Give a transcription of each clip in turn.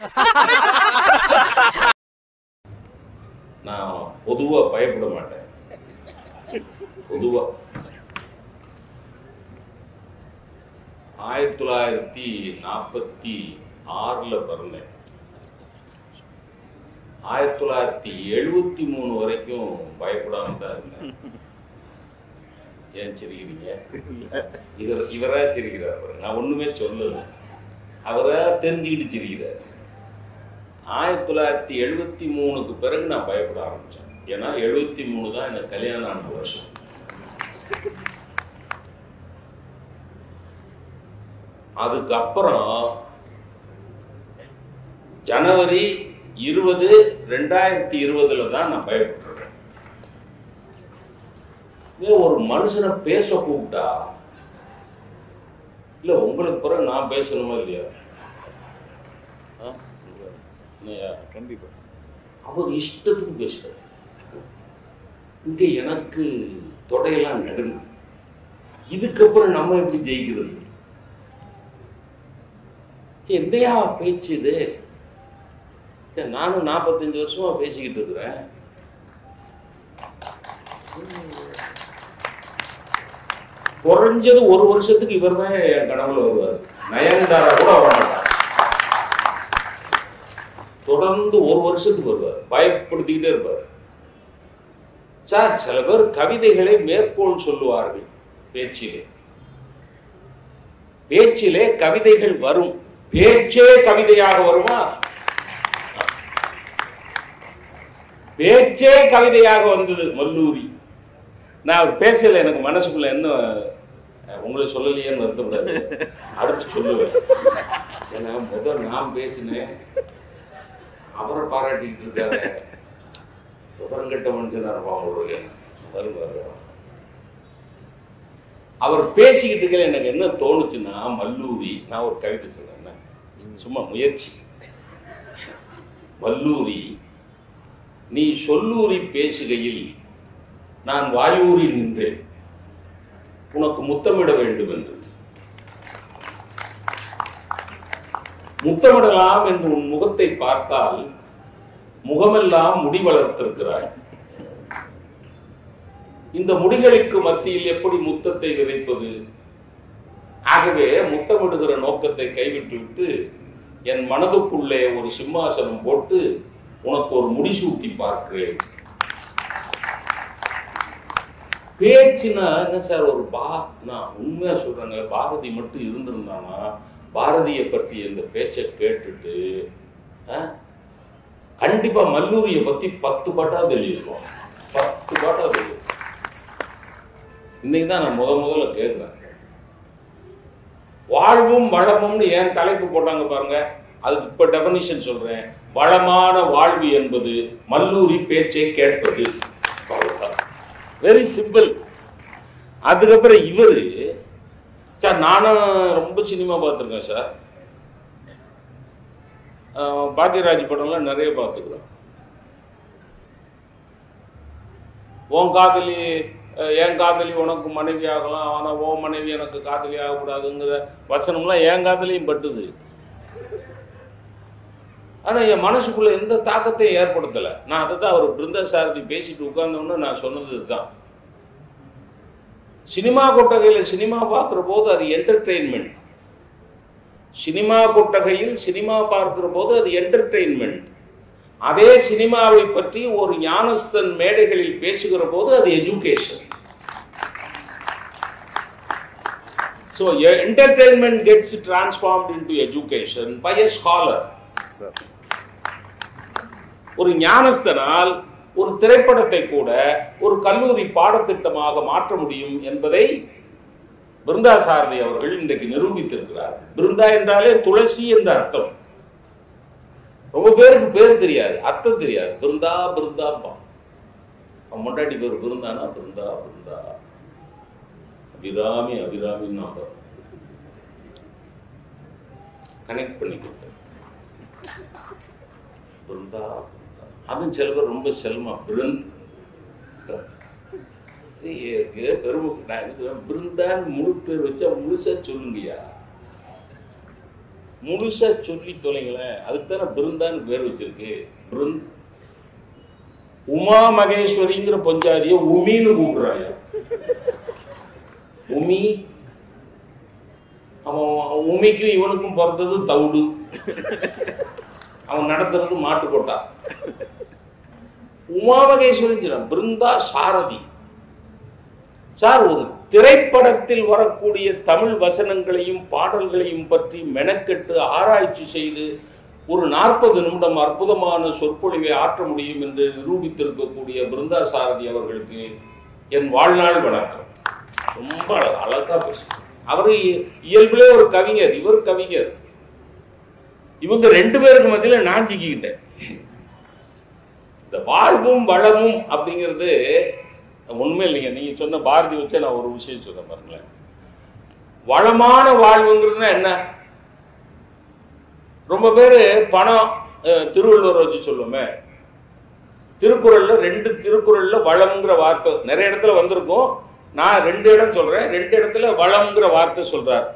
நான் பொதுவா பயப்பட மாட்டேன் பொதுவா ஆயிரத்தி தொள்ளாயிரத்தி நாற்பத்தி ஆறுல பிறந்தேன் ஆயிரத்தி தொள்ளாயிரத்தி எழுபத்தி மூணு வரைக்கும் பயப்படாம தான் இருந்தேன் ஏன் சிரிக்கிறீங்க இவர் இவரா சிரிக்கிறார் பாருங்க. நான் ஒண்ணுமே சொல்லல அவரா தெரிஞ்சுக்கிட்டு சிரிக்கிறார் ஆயிரத்தி தொள்ளாயிரத்தி எழுபத்தி மூணுக்கு பிறகு நான் பயப்பட ஆரம்பிச்சேன் ஏன்னா எழுபத்தி மூணு தான் எனக்கு கல்யாணம் ஆன வருஷம் அதுக்கப்புறம் ஜனவரி இருபது ரெண்டாயிரத்தி இருபதுல தான் நான் பயப்பட்டுருக்கேன் இதே ஒரு மனுஷனை பேச கூப்பிட்டா இல்ல உங்களுக்கு பிறகு நான் பேசணுமா இல்லையா ஆ? இல்லையா கண்டிப்பா அவர் இஷ்டத்துக்கு பேசுறாரு இங்க எனக்கு தொடையெல்லாம் நடுங்கு இதுக்கப்புறம் நம்ம எப்படி ஜெயிக்கிறது சரி, என்னையா பேச்சு இது சரி, நானும் நாற்பத்தஞ்சு வருஷமா பேசிக்கிட்டு இருக்கிறேன் குறைஞ்சது ஒரு வருஷத்துக்கு இவர் தான் என் கனவுல வருவார் நயன்தாரா கூட வர மாட்டார் தொடர்ந்து ஒரு வருஷத்துக்கு வருவார் பயப்படுத்திக்கிட்டே இருப்பார் சார் சில பேர் கவிதைகளை மேற்கோள் சொல்லுவார்கள் பேச்சிலே பேச்சிலே கவிதைகள் வரும் பேச்சே கவிதையாக வருமா பேச்சே கவிதையாக வந்தது மல்லூரி நான் அவர் பேசல எனக்கு மனசுக்குள்ள என்ன அஹ், உங்களை சொல்லலையேன்னு வருத்தப்படாது அடுத்து சொல்லுவேன் ஏன்னா முதல் நான் பேசினேன் அவரை பாராட்டிக்கிட்டு இருக்காரு விவரங்கட்ட மனுஷனா இருப்பான் உங்களுக்கு பாருங்க, பாருங்க. அவர் பேசிக்கிட்டு இருக்கையில எனக்கு என்ன தோணுச்சுன்னா மல்லூரி நான் ஒரு கவிதை சொன்னேன் என்ன? சும்மா முயற்சி மல்லூரி நீ சொல்லூரி பேசுகையில் நான் வாயூரி நின்றேன் உனக்கு முத்தமிட வேண்டும் என்று முத்தமிடலாம் என்று உன் முகத்தை பார்த்தால் முகமெல்லாம் முடி வளர்த்திருக்கிறாய் இந்த முடிகளுக்கு மத்தியில் எப்படி முத்தத்தை விதைப்பது ஆகவே முத்தமிடுகிற நோக்கத்தை கைவிட்டு விட்டு என் மனதுக்குள்ளே ஒரு சிம்மாசனம் போட்டு உனக்கு ஒரு முடிசூட்டி பார்க்கிறேன் பேச்சுனா என்ன சார் ஒரு பா நான் உண்மையா சொல்றேங்க பாரதி மட்டும் இருந்திருந்தானா பாரதியை பற்றி இந்த பேச்சை கேட்டுட்டு ஆ, கண்டிப்பா மல்லூரியை பத்தி பத்து பாட்டாவது எழுதியிருக்கோம் பத்து பாட்டாவது எழுதியிருக்கோம் இன்னைக்கு தான் நான் முத முதல்ல கேட்கிறேன் வாழ்வும் வளமும்னு ஏன் தலைப்பு போட்டாங்க பாருங்க அதுக்கு இப்ப டெபனிஷன் சொல்றேன் வளமான வாழ்வு என்பது மல்லூரி பேச்சை கேட்பது வெரி சிம்பிள் அதுக்கப்புறம் இவரு சார் நானும் ரொம்ப சினிமா பார்த்துருக்கேன் சார் ஆஹ் பாக்யராஜ் படம்லாம் நிறைய பார்த்துக்கிறோம் உன் காதலி அஹ் என் காதலி உனக்கு மனைவி ஆகலாம் ஆனால் உன் மனைவி எனக்கு காதலி ஆகக்கூடாதுங்கிற வசனம்லாம் என் காதலியும் பட்டுது ஆனால் என் மனசுக்குள்ள எந்த தாக்கத்தையும் ஏற்படுத்தலை நான் அதை தான் அவர் பிருந்தா சாரதி பேசிட்டு உட்கார்ந்தோன்னு நான் சொன்னது இதுதான் சினிமா கொட்டகையில் சினிமா பார்க்குற போது அது என்டர்டெயின்மெண்ட் சினிமா கொட்டகையில் சினிமா பார்க்கிற போது அது என்டர்டெயின்மெண்ட் அதே சினிமாவை பற்றி ஒரு ஞானஸ்தன் மேடைகளில் பேசுகிற போது அது education so entertainment gets transformed into education by a scholar sir ஒரு ஞானஸ்தனால் ஒரு திரைப்படத்தை கூட ஒரு கல்லூரி பாடத்திட்டமாக மாற்ற முடியும் என்பதை பிருந்தா சாரதி அவர்கள் இன்றைக்கு நிரூபித்திருக்கிறார் பிருந்தா என்றாலே துளசி என்ற அர்த்தம் ரொம்ப பேருக்கு பேர் தெரியாது அர்த்தம் தெரியாது பிருந்தா பிருந்தாப்பா அவன் முண்டாட்டி பேர் பிருந்தானா பிருந்தா பிருந்தா அபிராமி அபிராமின்னு நான் கனெக்ட் பண்ணிக்கிட்டேன் பிருந்தா பிருந்தா. அதுவும் சில பேர் ரொம்ப செல்மா பிருந்த் பெருமை நான் என்ன சொல்றேன், பிருந்தான்னு முழு பேர் வச்சா முழுசா சொல்லுங்கய்யா முழுசா சொல்லி தொலைங்களேன் அதுக்கு தானே பிருந்தான்னு பேர் வச்சிருக்கு பிருந்த் உமா மகேஸ்வரிங்கிற பஞ்சாதிய உமின்னு கூப்பிடுறாங்க உமி அவன் உமிக்கும் இவனுக்கும் பிறந்தது தவுடு அவன் நடத்துறது மாட்டுக்கோட்டா உமா மகேஸ்வரி சொல்றான், பிருந்தா சாரதி சார் ஒரு திரைப்படத்தில் வரக்கூடிய தமிழ் வசனங்களையும் பாடல்களையும் பற்றி மெனக்கெட்டு ஆராய்ச்சி செய்து ஒரு நாற்பது நிமிடம் அற்புதமான சொற்பொழிவை ஆற்ற முடியும் என்று நிரூபித்திருக்கக்கூடிய பிருந்தா சாரதி அவர்களுக்கு என் வாழ்நாள் வணக்கம் ரொம்ப அழ- அழகா பேசு அவரு இ- இயல்பிலே ஒரு கவிஞர் இவர் கவிஞர் இவங்க ரெண்டு பேருக்கு மத்தியில நான் சிக்கிக்கிட்டேன் இந்த வாழ்வும் வளமும் அப்படிங்கிறது உண்மை இல்லைங்க நீங்க சொன்ன பாரதி வச்சே நான் ஒரு விஷயம் சொல்றேன் பாருங்களேன் வளமான வாழ்வுங்கிறதுனா என்ன ரொம்ப பேரு பணம் அஹ், திருவள்ளுவர் வச்சு சொல்லுமே திருக்குறள்ல ரெண்டு திருக்குறள்ல வளம்ங்கிற வார்த்தை நிறைய இடத்துல வந்திருக்கும் நான் ரெண்டு இடம் சொல்றேன் ரெண்டு இடத்துல வளம்ங்கிற வார்த்தை சொல்றார்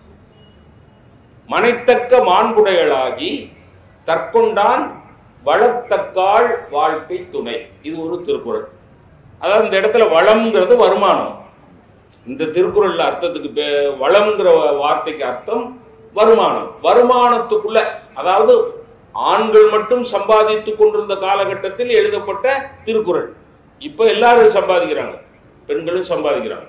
மனைத்தக்க மாண்புடையளாகி தற்கொண்டான் வளத்தக்காள் வாழ்க்கை துணை இது ஒரு திருக்குறள் அதாவது இந்த இடத்துல வளம்ங்கிறது வருமானம் இந்த திருக்குறள்ல அர்த்தத்துக்கு பே- வளம்ங்கிற வார்த்தைக்கு அர்த்தம் வருமானம் வருமானத்துக்குள்ள அதாவது ஆண்கள் மட்டும் சம்பாதித்துக் கொண்டிருந்த காலகட்டத்தில் எழுதப்பட்ட திருக்குறள் இப்ப எல்லாரும் சம்பாதிக்கிறாங்க பெண்களும் சம்பாதிக்கிறாங்க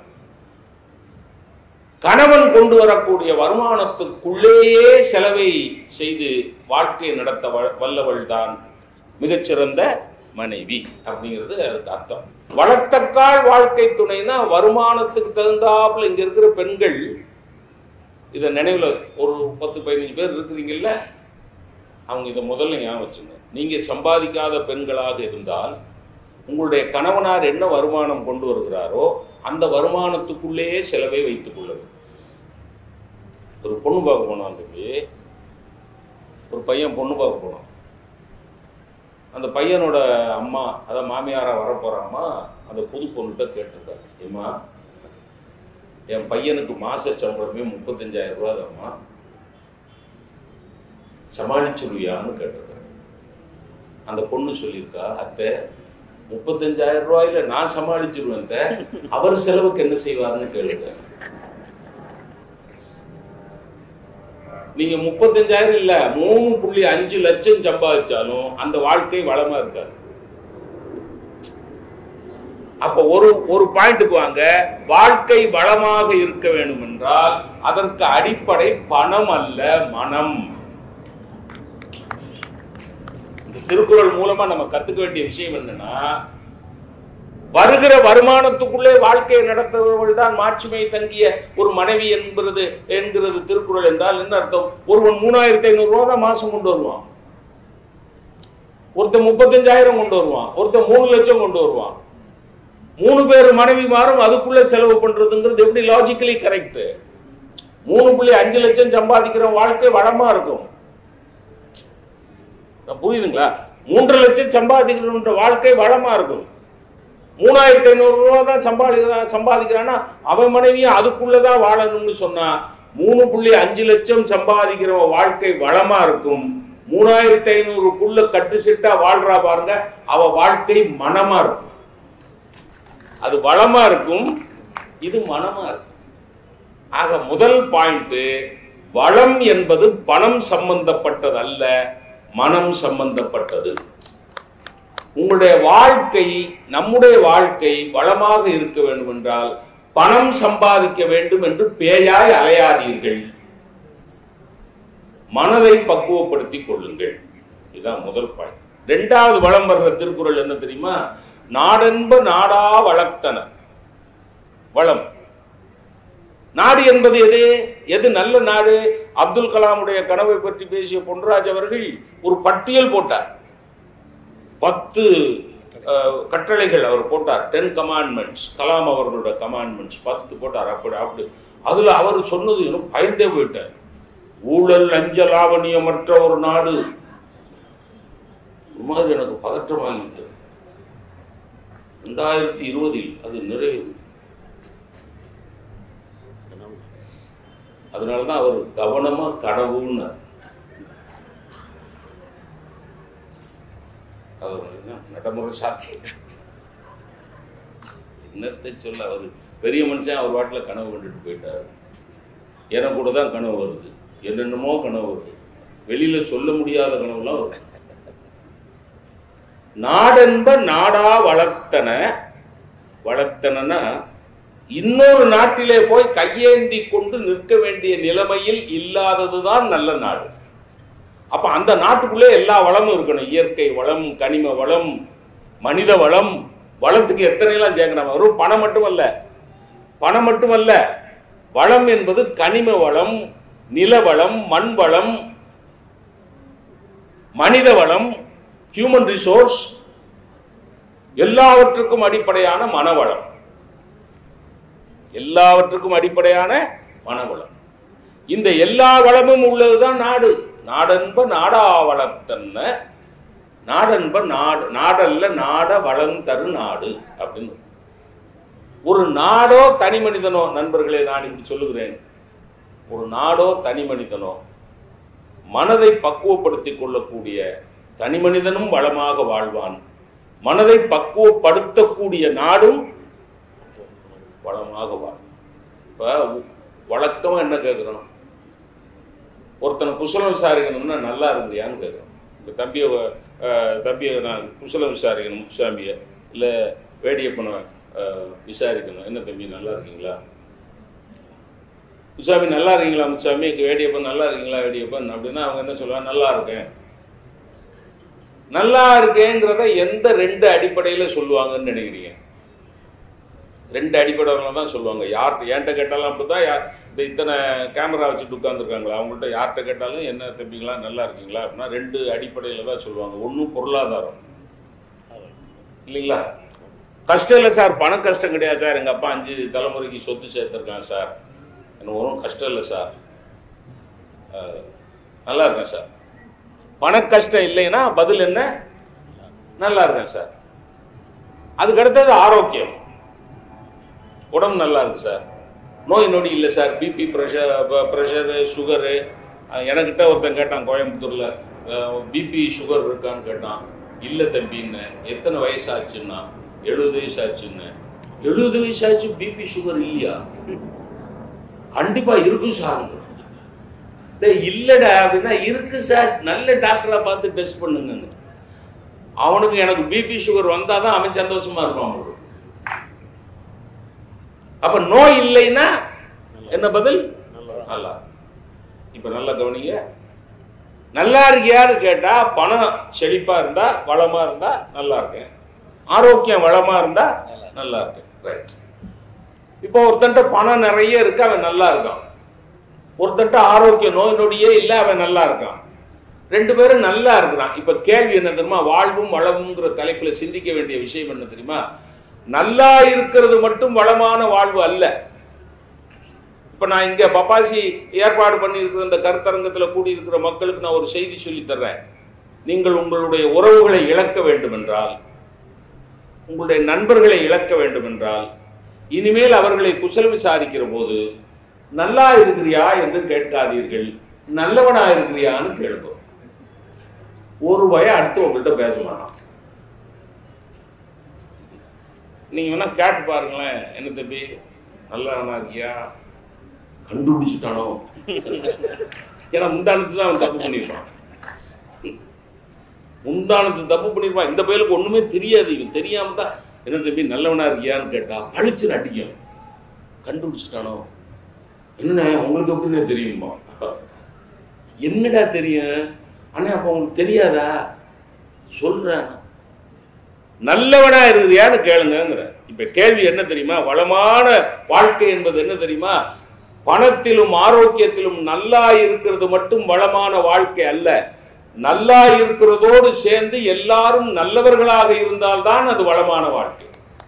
கணவன் கொண்டு வரக்கூடிய வருமானத்துக்குள்ளேயே செலவை செய்து வாழ்க்கையை நடத்த வ- வல்லவள் தான் மிகச்சிறந்த மனைவி அப்படிங்கிறது அதுக்கு அர்த்தம் வளர்த்தக்கால் வாழ்க்கை துணைனா வருமானத்துக்கு தகுந்தாப்புல இங்க இருக்கிற பெண்கள் இதை நினைவுல ஒரு பத்து பதினஞ்சு பேர் இருக்கிறீங்கல்ல அவங்க இதை முதல்ல ஞாபகம் வச்சுங்க நீங்க சம்பாதிக்காத பெண்களாக இருந்தால் உங்களுடைய கணவனார் என்ன வருமானம் கொண்டு வருகிறாரோ அந்த வருமானத்துக்குள்ளேயே செலவை வைத்துக் கொள்ளுங்க ஒரு பொண்ணு பார்க்க போனான் தம்பி ஒரு பையன் பொண்ணு பார்க்க போனான் அந்த பையனோட அம்மா அதான் மாமியாரா வரப்போற அம்மா அந்த புது பொண்ணுகிட்ட கேட்டிருக்காரு ஏம்மா என் பையனுக்கு மாச சம்பளமே முப்பத்தஞ்சாயிரம் ரூபா தான்மா சமாளிச்சிருவியான்னு கேட்டிருக்காரு அந்த பொண்ணு சொல்லியிருக்கா அத்தை முப்பத்தஞ்சாயிரம் ரூபாயில நான் சமாளிச்சிருவேன் அத்தை. அவர் செலவுக்கு என்ன செய்வாருன்னு கேளுங்க நீங்க முப்பத்தஞ்சாயிரம் இல்ல மூணு புள்ளி அஞ்சு லட்சம் சம்பாதிச்சாலும் அந்த வாழ்க்கை வளமா இருக்காது அப்ப ஒரு ஒரு பாயிண்ட்டுக்கு வாங்க வாழ்க்கை வளமாக இருக்க வேண்டும் என்றால் அதற்கு அடிப்படை பணம் அல்ல மனம் இந்த திருக்குறள் மூலமா நம்ம கத்துக்க வேண்டிய விஷயம் என்னன்னா வருகிற வருமானத்துக்குள்ளே வாழ்க்கையை நடத்துபவர்கள் தான் மாட்சிமை தங்கிய ஒரு மனைவி என்பது என்கிறது திருக்குறள் என்றால் என்ன அர்த்தம் ஒருவன் மூணாயிரத்தி ஐநூறு ரூபா தான் மாசம் கொண்டு வருவான் ஒருத்தன் முப்பத்தஞ்சாயிரம் கொண்டு வருவான் ஒருத்தன் மூணு லட்சம் கொண்டு வருவான் மூணு பேர் மனைவி மாறும் அதுக்குள்ள செலவு பண்றதுங்கிறது எப்படி லாஜிக்கலி கரெக்ட் மூணு புள்ளி அஞ்சு லட்சம் சம்பாதிக்கிற வாழ்க்கை வளமா இருக்கும் நான் புரியுதுங்களா மூன்று லட்சம் சம்பாதிக்கிற வாழ்க்கை வளமா இருக்கும் மூணாயிரத்தி ஐநூறு ரூபா தான் சம்பாதிக்கிறான் சம்பாதிக்கிறான்னா அவன் மனைவியும் அதுக்குள்ளதான் வாழணும்னு சொன்னா மூணு புள்ளி அஞ்சு லட்சம் சம்பாதிக்கிற வாழ்க்கை வளமா இருக்கும் மூணாயிரத்தி ஐநூறுக்குள்ள கட்டு சிட்டா வாழ்றா பாருங்க அவ வாழ்க்கை மனமா இருக்கும் அது வளமா இருக்கும் இது மனமா இருக்கும் ஆக முதல் பாயிண்ட் வளம் என்பது பணம் சம்பந்தப்பட்டது அல்ல மனம் சம்பந்தப்பட்டது உங்களுடைய வாழ்க்கை நம்முடைய வாழ்க்கை வளமாக இருக்க வேண்டும் என்றால் பணம் சம்பாதிக்க வேண்டும் என்று பேயாய் அலையாதீர்கள் மனதை பக்குவப்படுத்திக் கொள்ளுங்கள் இதுதான் முதல் பாயிண்ட் ரெண்டாவது வளம் வர்ற திருக்குறள் என்ன தெரியுமா நாடென்ப நாடா வளர்த்தன வளம் நாடு என்பது எது எது நல்ல நாடு அப்துல் கலாமுடைய கனவை பற்றி பேசிய பொன்ராஜ் அவர்கள் ஒரு பட்டியல் போட்டார் பத்து அஹ், கட்டளைகள் அவர் போட்டார் டென் கமாண்ட்மெண்ட்ஸ் கலாம் அவர்களோட கமாண்ட்மெண்ட்ஸ் பத்து போட்டார் அப்படி அப்படி அதுல அவர் சொன்னது எனக்கு பயந்தே போயிட்டார் ஊழல் லஞ்ச லாவணியமற்ற ஒரு நாடு ஒரு மாதிரி எனக்கு பதற்றமாகிவிட்டது ரெண்டாயிரத்தி இருபதில் அது நிறைவு அதனாலதான் அவர் கவனமா கனவுன்னு அவர் என்ன நடைமுறை சாத்தியம் என்னத்தை சொல்ல அவர் பெரிய மனுஷன் அவர் வாட்டில் கனவு கண்டுட்டு போயிட்டார் எனக்கு கூட தான் கனவு வருது என்னென்னமோ கனவு வருது வெளியில சொல்ல முடியாத கனவுலாம் வருது நாடென்ப நாடா வளர்த்தன வளர்த்தனா இன்னொரு நாட்டிலே போய் கையேந்தி கொண்டு நிற்க வேண்டிய நிலைமையில் இல்லாததுதான் நல்ல நாடு அப்ப அந்த நாட்டுக்குள்ளே எல்லா வளமும் இருக்கணும் இயற்கை வளம் கனிம வளம் மனித வளம் வளத்துக்கு எத்தனை எல்லாம் சேர்க்கணும் வரும் பணம் மட்டுமல்ல பணம் மட்டுமல்ல வளம் என்பது கனிம வளம் நில வளம் மண் வளம் மனித வளம் ஹியூமன் ரிசோர்ஸ் எல்லாவற்றுக்கும் அடிப்படையான மனவளம் எல்லாவற்றுக்கும் அடிப்படையான மனவளம் இந்த எல்லா வளமும் உள்ளதுதான் நாடு நாடன்ப நாடா வளர்த்தன்ன நாடன்ப நாடு நாடல்ல நாட வளம் தரு நாடு அப்படின்னு ஒரு நாடோ தனி மனிதனோ நண்பர்களே நான் இப்படி சொல்லுகிறேன் ஒரு நாடோ தனி மனிதனோ மனதை பக்குவப்படுத்திக் கொள்ளக்கூடிய தனி மனிதனும் வளமாக வாழ்வான் மனதை பக்குவப்படுத்தக்கூடிய நாடும் வளமாக வாழ் இப்ப வழக்கமா என்ன கேட்கிறோம் ஒருத்தனை குசலம் விசாரிக்கணும்னா நல்லா இருந்தியான்னு கேட்குறோம் இந்த தம்பியை அஹ், தம்பியை நான் குசலம் விசாரிக்கணும் முத்துசாமியை இல்லை வேடியப்பனை அஹ், விசாரிக்கணும் என்ன தம்பி நல்லா இருக்கீங்களா முத்துசாமி நல்லா இருக்கீங்களா முத்துசாமி வேடியப்பன் நல்லா இருக்கீங்களா வேடியப்பன் அப்படின்னா அவங்க என்ன சொல்லுவாங்க நல்லா இருக்கேன் நல்லா இருக்கேங்கிறத எந்த ரெண்டு அடிப்படையில சொல்லுவாங்கன்னு நினைக்கிறீங்க ரெண்டு அடிப்படையில் தான் சொல்லுவாங்க யார்கிட்ட என்கிட்ட கேட்டாலும் அப்படிதான் யார் இந்த இத்தனை கேமரா வச்சுட்டு உட்காந்துருக்காங்களா அவங்கள்ட்ட யார்கிட்ட கேட்டாலும் என்ன தம்பிங்களா நல்லா இருக்கீங்களா அப்படின்னா ரெண்டு அடிப்படையில் தான் சொல்லுவாங்க ஒன்றும் பொருளாதாரம் இல்லைங்களா கஷ்டம் இல்லை சார் பண கஷ்டம் கிடையாது சார் எங்கள் அப்பா அஞ்சு தலைமுறைக்கு சொத்து சேர்த்துருக்கான் சார் எனக்கு ஒன்றும் கஷ்டம் இல்லை சார் அஹ், நல்லா இருக்கேன் சார் பண கஷ்டம் இல்லைன்னா பதில் என்ன நல்லா இருக்கேன் சார் அதுக்கு அடுத்தது ஆரோக்கியம் உடம்பு நல்லா இருக்கு சார் நோய் நொடி இல்லை sir BP pressure pressure sugar எனக்கிட்ட ஒருத்தன் கேட்டான் கோயம்புத்தூரில் பிபி சுகர் இருக்கான்னு கேட்டான் இல்லை தம்பின்னு எத்தனை வயசு ஆச்சுன்னா எழுபது வயசு ஆச்சுன்னு எழுபது வயசு ஆச்சு பிபி சுகர் இல்லையா கண்டிப்பா இருக்கும் சார் டேய், இல்லடா அப்படின்னா இருக்கு சார் நல்ல டாக்டரா பார்த்து டெஸ்ட் பண்ணுங்கன்னு அவனுக்கு எனக்கு பிபி சுகர் வந்தாதான் அவன் சந்தோஷமா இருப்பான் அவனுக்கு அப்ப நோய் இல்லைன்னா என்ன பதில் நல்லா இப்ப நல்லா கவனிங்க நல்லா இருக்கியான்னு கேட்டா பணம் செழிப்பா இருந்தா வளமா இருந்தா நல்லா இருக்கேன் ஆரோக்கியம் வளமா இருந்தா நல்லா இருக்கேன் ரைட் இப்போ ஒருத்தன்ட்ட பணம் நிறைய இருக்கு அவன் நல்லா இருக்கான் ஒருத்தன்ட்ட ஆரோக்கிய நோய் நொடியே இல்லை அவன் நல்லா இருக்கான் ரெண்டு பேரும் நல்லா இருக்கிறான் இப்ப கேள்வி என்ன தெரியுமா வாழ்வும் வளமுங்கிற தலைப்புல சிந்திக்க வேண்டிய விஷயம் என்ன தெரியுமா நல்லா இருக்கிறது மட்டும் வளமான வாழ்வு அல்ல இப்ப நான் இங்க பப்பாசி ஏற்பாடு பண்ணியிருக்கிற இந்த கருத்தரங்கத்துல கூடி இருக்கிற மக்களுக்கு நான் ஒரு செய்தி சொல்லித் தர்றேன் நீங்கள் உங்களுடைய உறவுகளை இழக்க வேண்டும் என்றால் உங்களுடைய நண்பர்களை இழக்க வேண்டும் என்றால் இனிமேல் அவர்களை குசல் விசாரிக்கிற போது நல்லா இருக்கிறியா என்று கேட்காதீர்கள் நல்லவனா இருக்கிறியான்னு கேளுங்க ஒரு வய அடுத்து உங்கள்கிட்ட பேச மாட்டான் நீங்க வேணா கேட்டு பாருங்களேன் என்ன தம்பி நல்லவனா இருக்கியா கண்டுபிடிச்சிட்டானோ ஏன்னா முந்தானத்து தான் அவன் தப்பு பண்ணியிருப்பான் முந்தானத்து தப்பு பண்ணியிருப்பான் இந்த பயலுக்கு ஒண்ணுமே தெரியாது இவன் தெரியாம தான் என்ன தம்பி நல்லவனா இருக்கியான்னு கேட்டா பழிச்சு அடிக்கும் கண்டுபிடிச்சிட்டானோ என்ன உங்களுக்கு எப்படின்னு தெரியுமா என்னடா தெரியும் ஆனா அப்ப உங்களுக்கு தெரியாதா சொல்றேன் நல்லவனா இருக்கிறியான்னு கேளுங்கிற இப்ப கேள்வி என்ன தெரியுமா வளமான வாழ்க்கை என்பது என்ன தெரியுமா பணத்திலும் ஆரோக்கியத்திலும் நல்லா இருக்கிறது மட்டும் வளமான வாழ்க்கை அல்ல நல்லா இருக்கிறதோடு சேர்ந்து எல்லாரும் நல்லவர்களாக இருந்தால்தான் அது வளமான வாழ்க்கை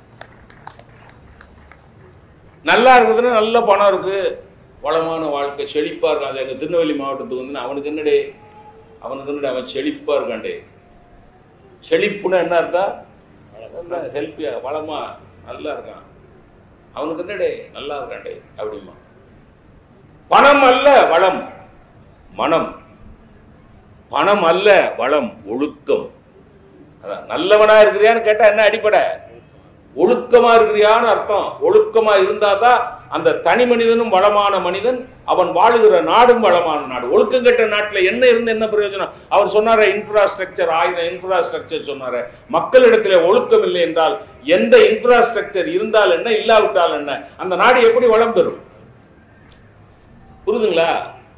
நல்லா இருக்குதுன்னா நல்ல பணம் இருக்கு வளமான வாழ்க்கை செழிப்பா இருக்கான் அது எங்க திருநெல்வேலி மாவட்டத்துக்கு வந்து அவனுக்கு என்னடே அவனுக்கு என்னடே அவன் செழிப்பா இருக்கான்டே செழிப்புன்னா என்ன இருக்கா ஹெல்ப்பியா வளமா நல்லா இருக்கான் அவனுக்கு என்னடே நல்லா இருக்கான்டே அப்படிமா பணம் அல்ல வளம் மனம் பணம் அல்ல வளம் ஒழுக்கம் அதான் நல்லவனா இருக்கிறியான்னு கேட்டா என்ன அடிப்படை ஒழுக்கமா இருக்கிறியான்னு அர்த்தம் ஒழுக்கமா இருந்தாதான் அந்த தனி மனிதனும் வளமான மனிதன் அவன் வாழுகிற நாடும் வளமான நாடு ஒழுக்கம் கெட்ட நாட்டுல என்ன இருந்து என்ன பிரயோஜனம் அவர் சொன்னார இன்ஃப்ராஸ்ட்ரக்சர் ஆயிரம் இன்ஃப்ராஸ்ட்ரக்சர் சொன்னாரு மக்களிடத்துல ஒழுக்கம் இல்லை என்றால் எந்த இன்ஃப்ராஸ்ட்ரக்சர் இருந்தால் என்ன இல்லாவிட்டால் என்ன அந்த நாடு எப்படி வளம் பெறும் புரியுதுங்களா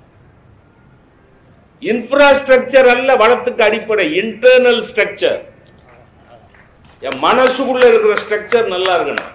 இன்ஃப்ராஸ்ட்ரக்சர் அல்ல வளத்துக்கு அடிப்படை இன்டர்னல் ஸ்ட்ரக்சர் என் மனசுக்குள்ள இருக்கிற ஸ்ட்ரக்சர் நல்லா இருக்கணும்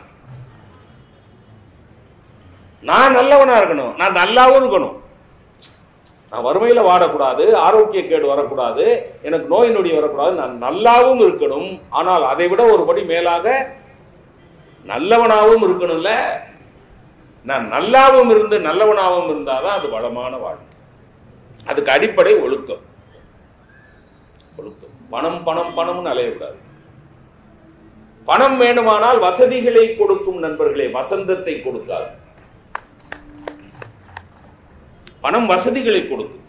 நான் நல்லவனா இருக்கணும் நான் நல்லாவும் இருக்கணும் நான் வறுமையில வாடக்கூடாது ஆரோக்கிய கேடு வரக்கூடாது எனக்கு நோய் நொடி வரக்கூடாது நான் நல்லாவும் இருக்கணும் ஆனால் அதை விட ஒரு படி மேலாக நல்லவனாகவும் இருக்கணும்ல நான் நல்லாவும் இருந்து நல்லவனாகவும் இருந்தாதான் அது வளமான வாழ்க்கை அதுக்கு அடிப்படை ஒழுக்கம் ஒழுக்கம் பணம் பணம் பணம்னு அலையக்கூடாது பணம் வேணுமானால் வசதிகளை கொடுக்கும் நண்பர்களே வசந்தத்தை கொடுக்காது பணம் வசதிகளை கொடுக்கும்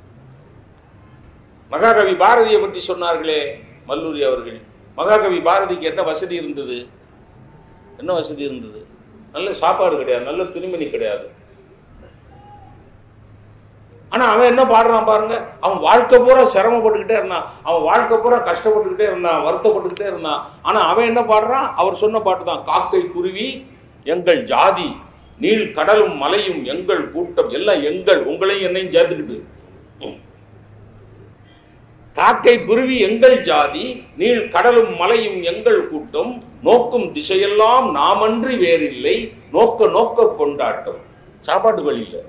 மகாகவி பாரதியை பற்றி சொன்னார்களே மல்லூரி அவர்கள் மகாகவி பாரதிக்கு என்ன வசதி இருந்தது என்ன வசதி இருந்தது நல்ல சாப்பாடு கிடையாது நல்ல துணிமணி கிடையாது ஆனா அவன் என்ன பாடுறான் பாருங்க அவன் வாழ்க்கை பூரா சிரமப்பட்டுக்கிட்டே இருந்தான் அவன் வாழ்க்கை பூரா கஷ்டப்பட்டுக்கிட்டே இருந்தான் வருத்தப்பட்டுக்கிட்டே இருந்தான் ஆனா அவன் என்ன பாடுறான் அவர் சொன்ன பாட்டு தான் காக்கை குருவி எங்கள் ஜாதி நீள் கடலும் மலையும் எங்கள் கூட்டம் எல்லாம் எங்கள் உங்களையும் என்னையும் சேர்த்துக்கிட்டு ம். காக்கை குருவி எங்கள் ஜாதி நீள் கடலும் மலையும் எங்கள் கூட்டம் நோக்கும் திசையெல்லாம் நாமன்றி வேறில்லை நோக்க நோக்க கொண்டாட்டம் சாப்பாட்டு வழி இல்லை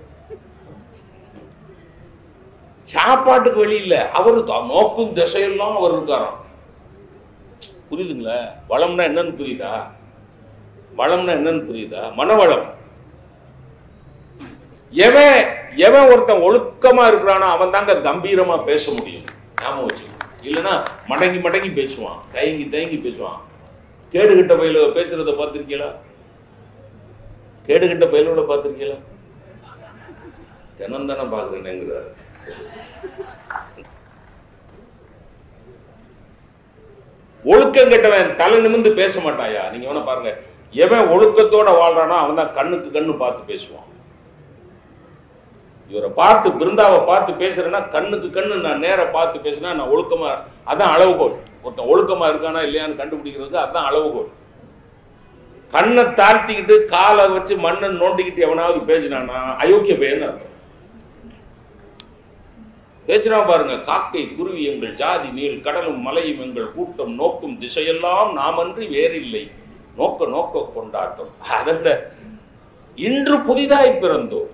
சாப்பாட்டுக்கு வழி இல்ல அவரு தான் நோக்கும் திசையெல்லாம் அவர் இருக்காராம் புரியுதுங்களா வளம்னா என்னன்னு புரியுதா வளம்னா என்னன்னு புரியுதா மனவளம் எவன் எவன் ஒருத்தன் ஒழுக்கமா இருக்கிறானோ அவன் தாங்க கம்பீரமா பேச முடியும் ஞாபகம் வச்சு இல்லைன்னா மடங்கி மடங்கி பேசுவான் தயங்கி தயங்கி பேசுவான் கேடுகிட்ட பயில பேசுறத பார்த்திருக்கீங்களா கேடுகிட்ட பயிலோட பார்த்திருக்கீங்களா தினம் தானே பாக்குறேன்ங்கிறாரு ஒழுக்கம் கெட்டவன் தலை நிமிந்து பேச மாட்டாயா நீங்க வேணா பாருங்க எவன் ஒழுக்கத்தோட வாழ்றானோ அவன் தான் கண்ணுக்கு கண்ணு பார்த்து பேசுவான் இவரை பார்த்து பிருந்தாவை பார்த்து பேசுறேன்னா கண்ணுக்கு கண்ணு நான் நேரா பார்த்து பேசினா நான் ஒழுக்கமா அதான் அளவுகோல் ஒருத்தன் ஒழுக்கமா இருக்கானா இல்லையான்னு கண்டுபிடிக்கிறதுக்கு அதான் அளவுகோல் கண்ணை தாழ்த்திக்கிட்டு காலை வச்சு மண்ணை நோண்டிக்கிட்டு எவனாவது பேசினானா அயோக்கிய பையன் அர்த்தம் பேசுறா பாருங்க காக்கை குருவி எங்கள் ஜாதி நீள் கடலும் மலையும் எங்கள் கூட்டம் நோக்கும் திசையெல்லாம் நாமன்றி வேறில்லை நோக்க நோக்க கொண்டாட்டம் அதை விட இன்று புதிதாய் பிறந்தோம்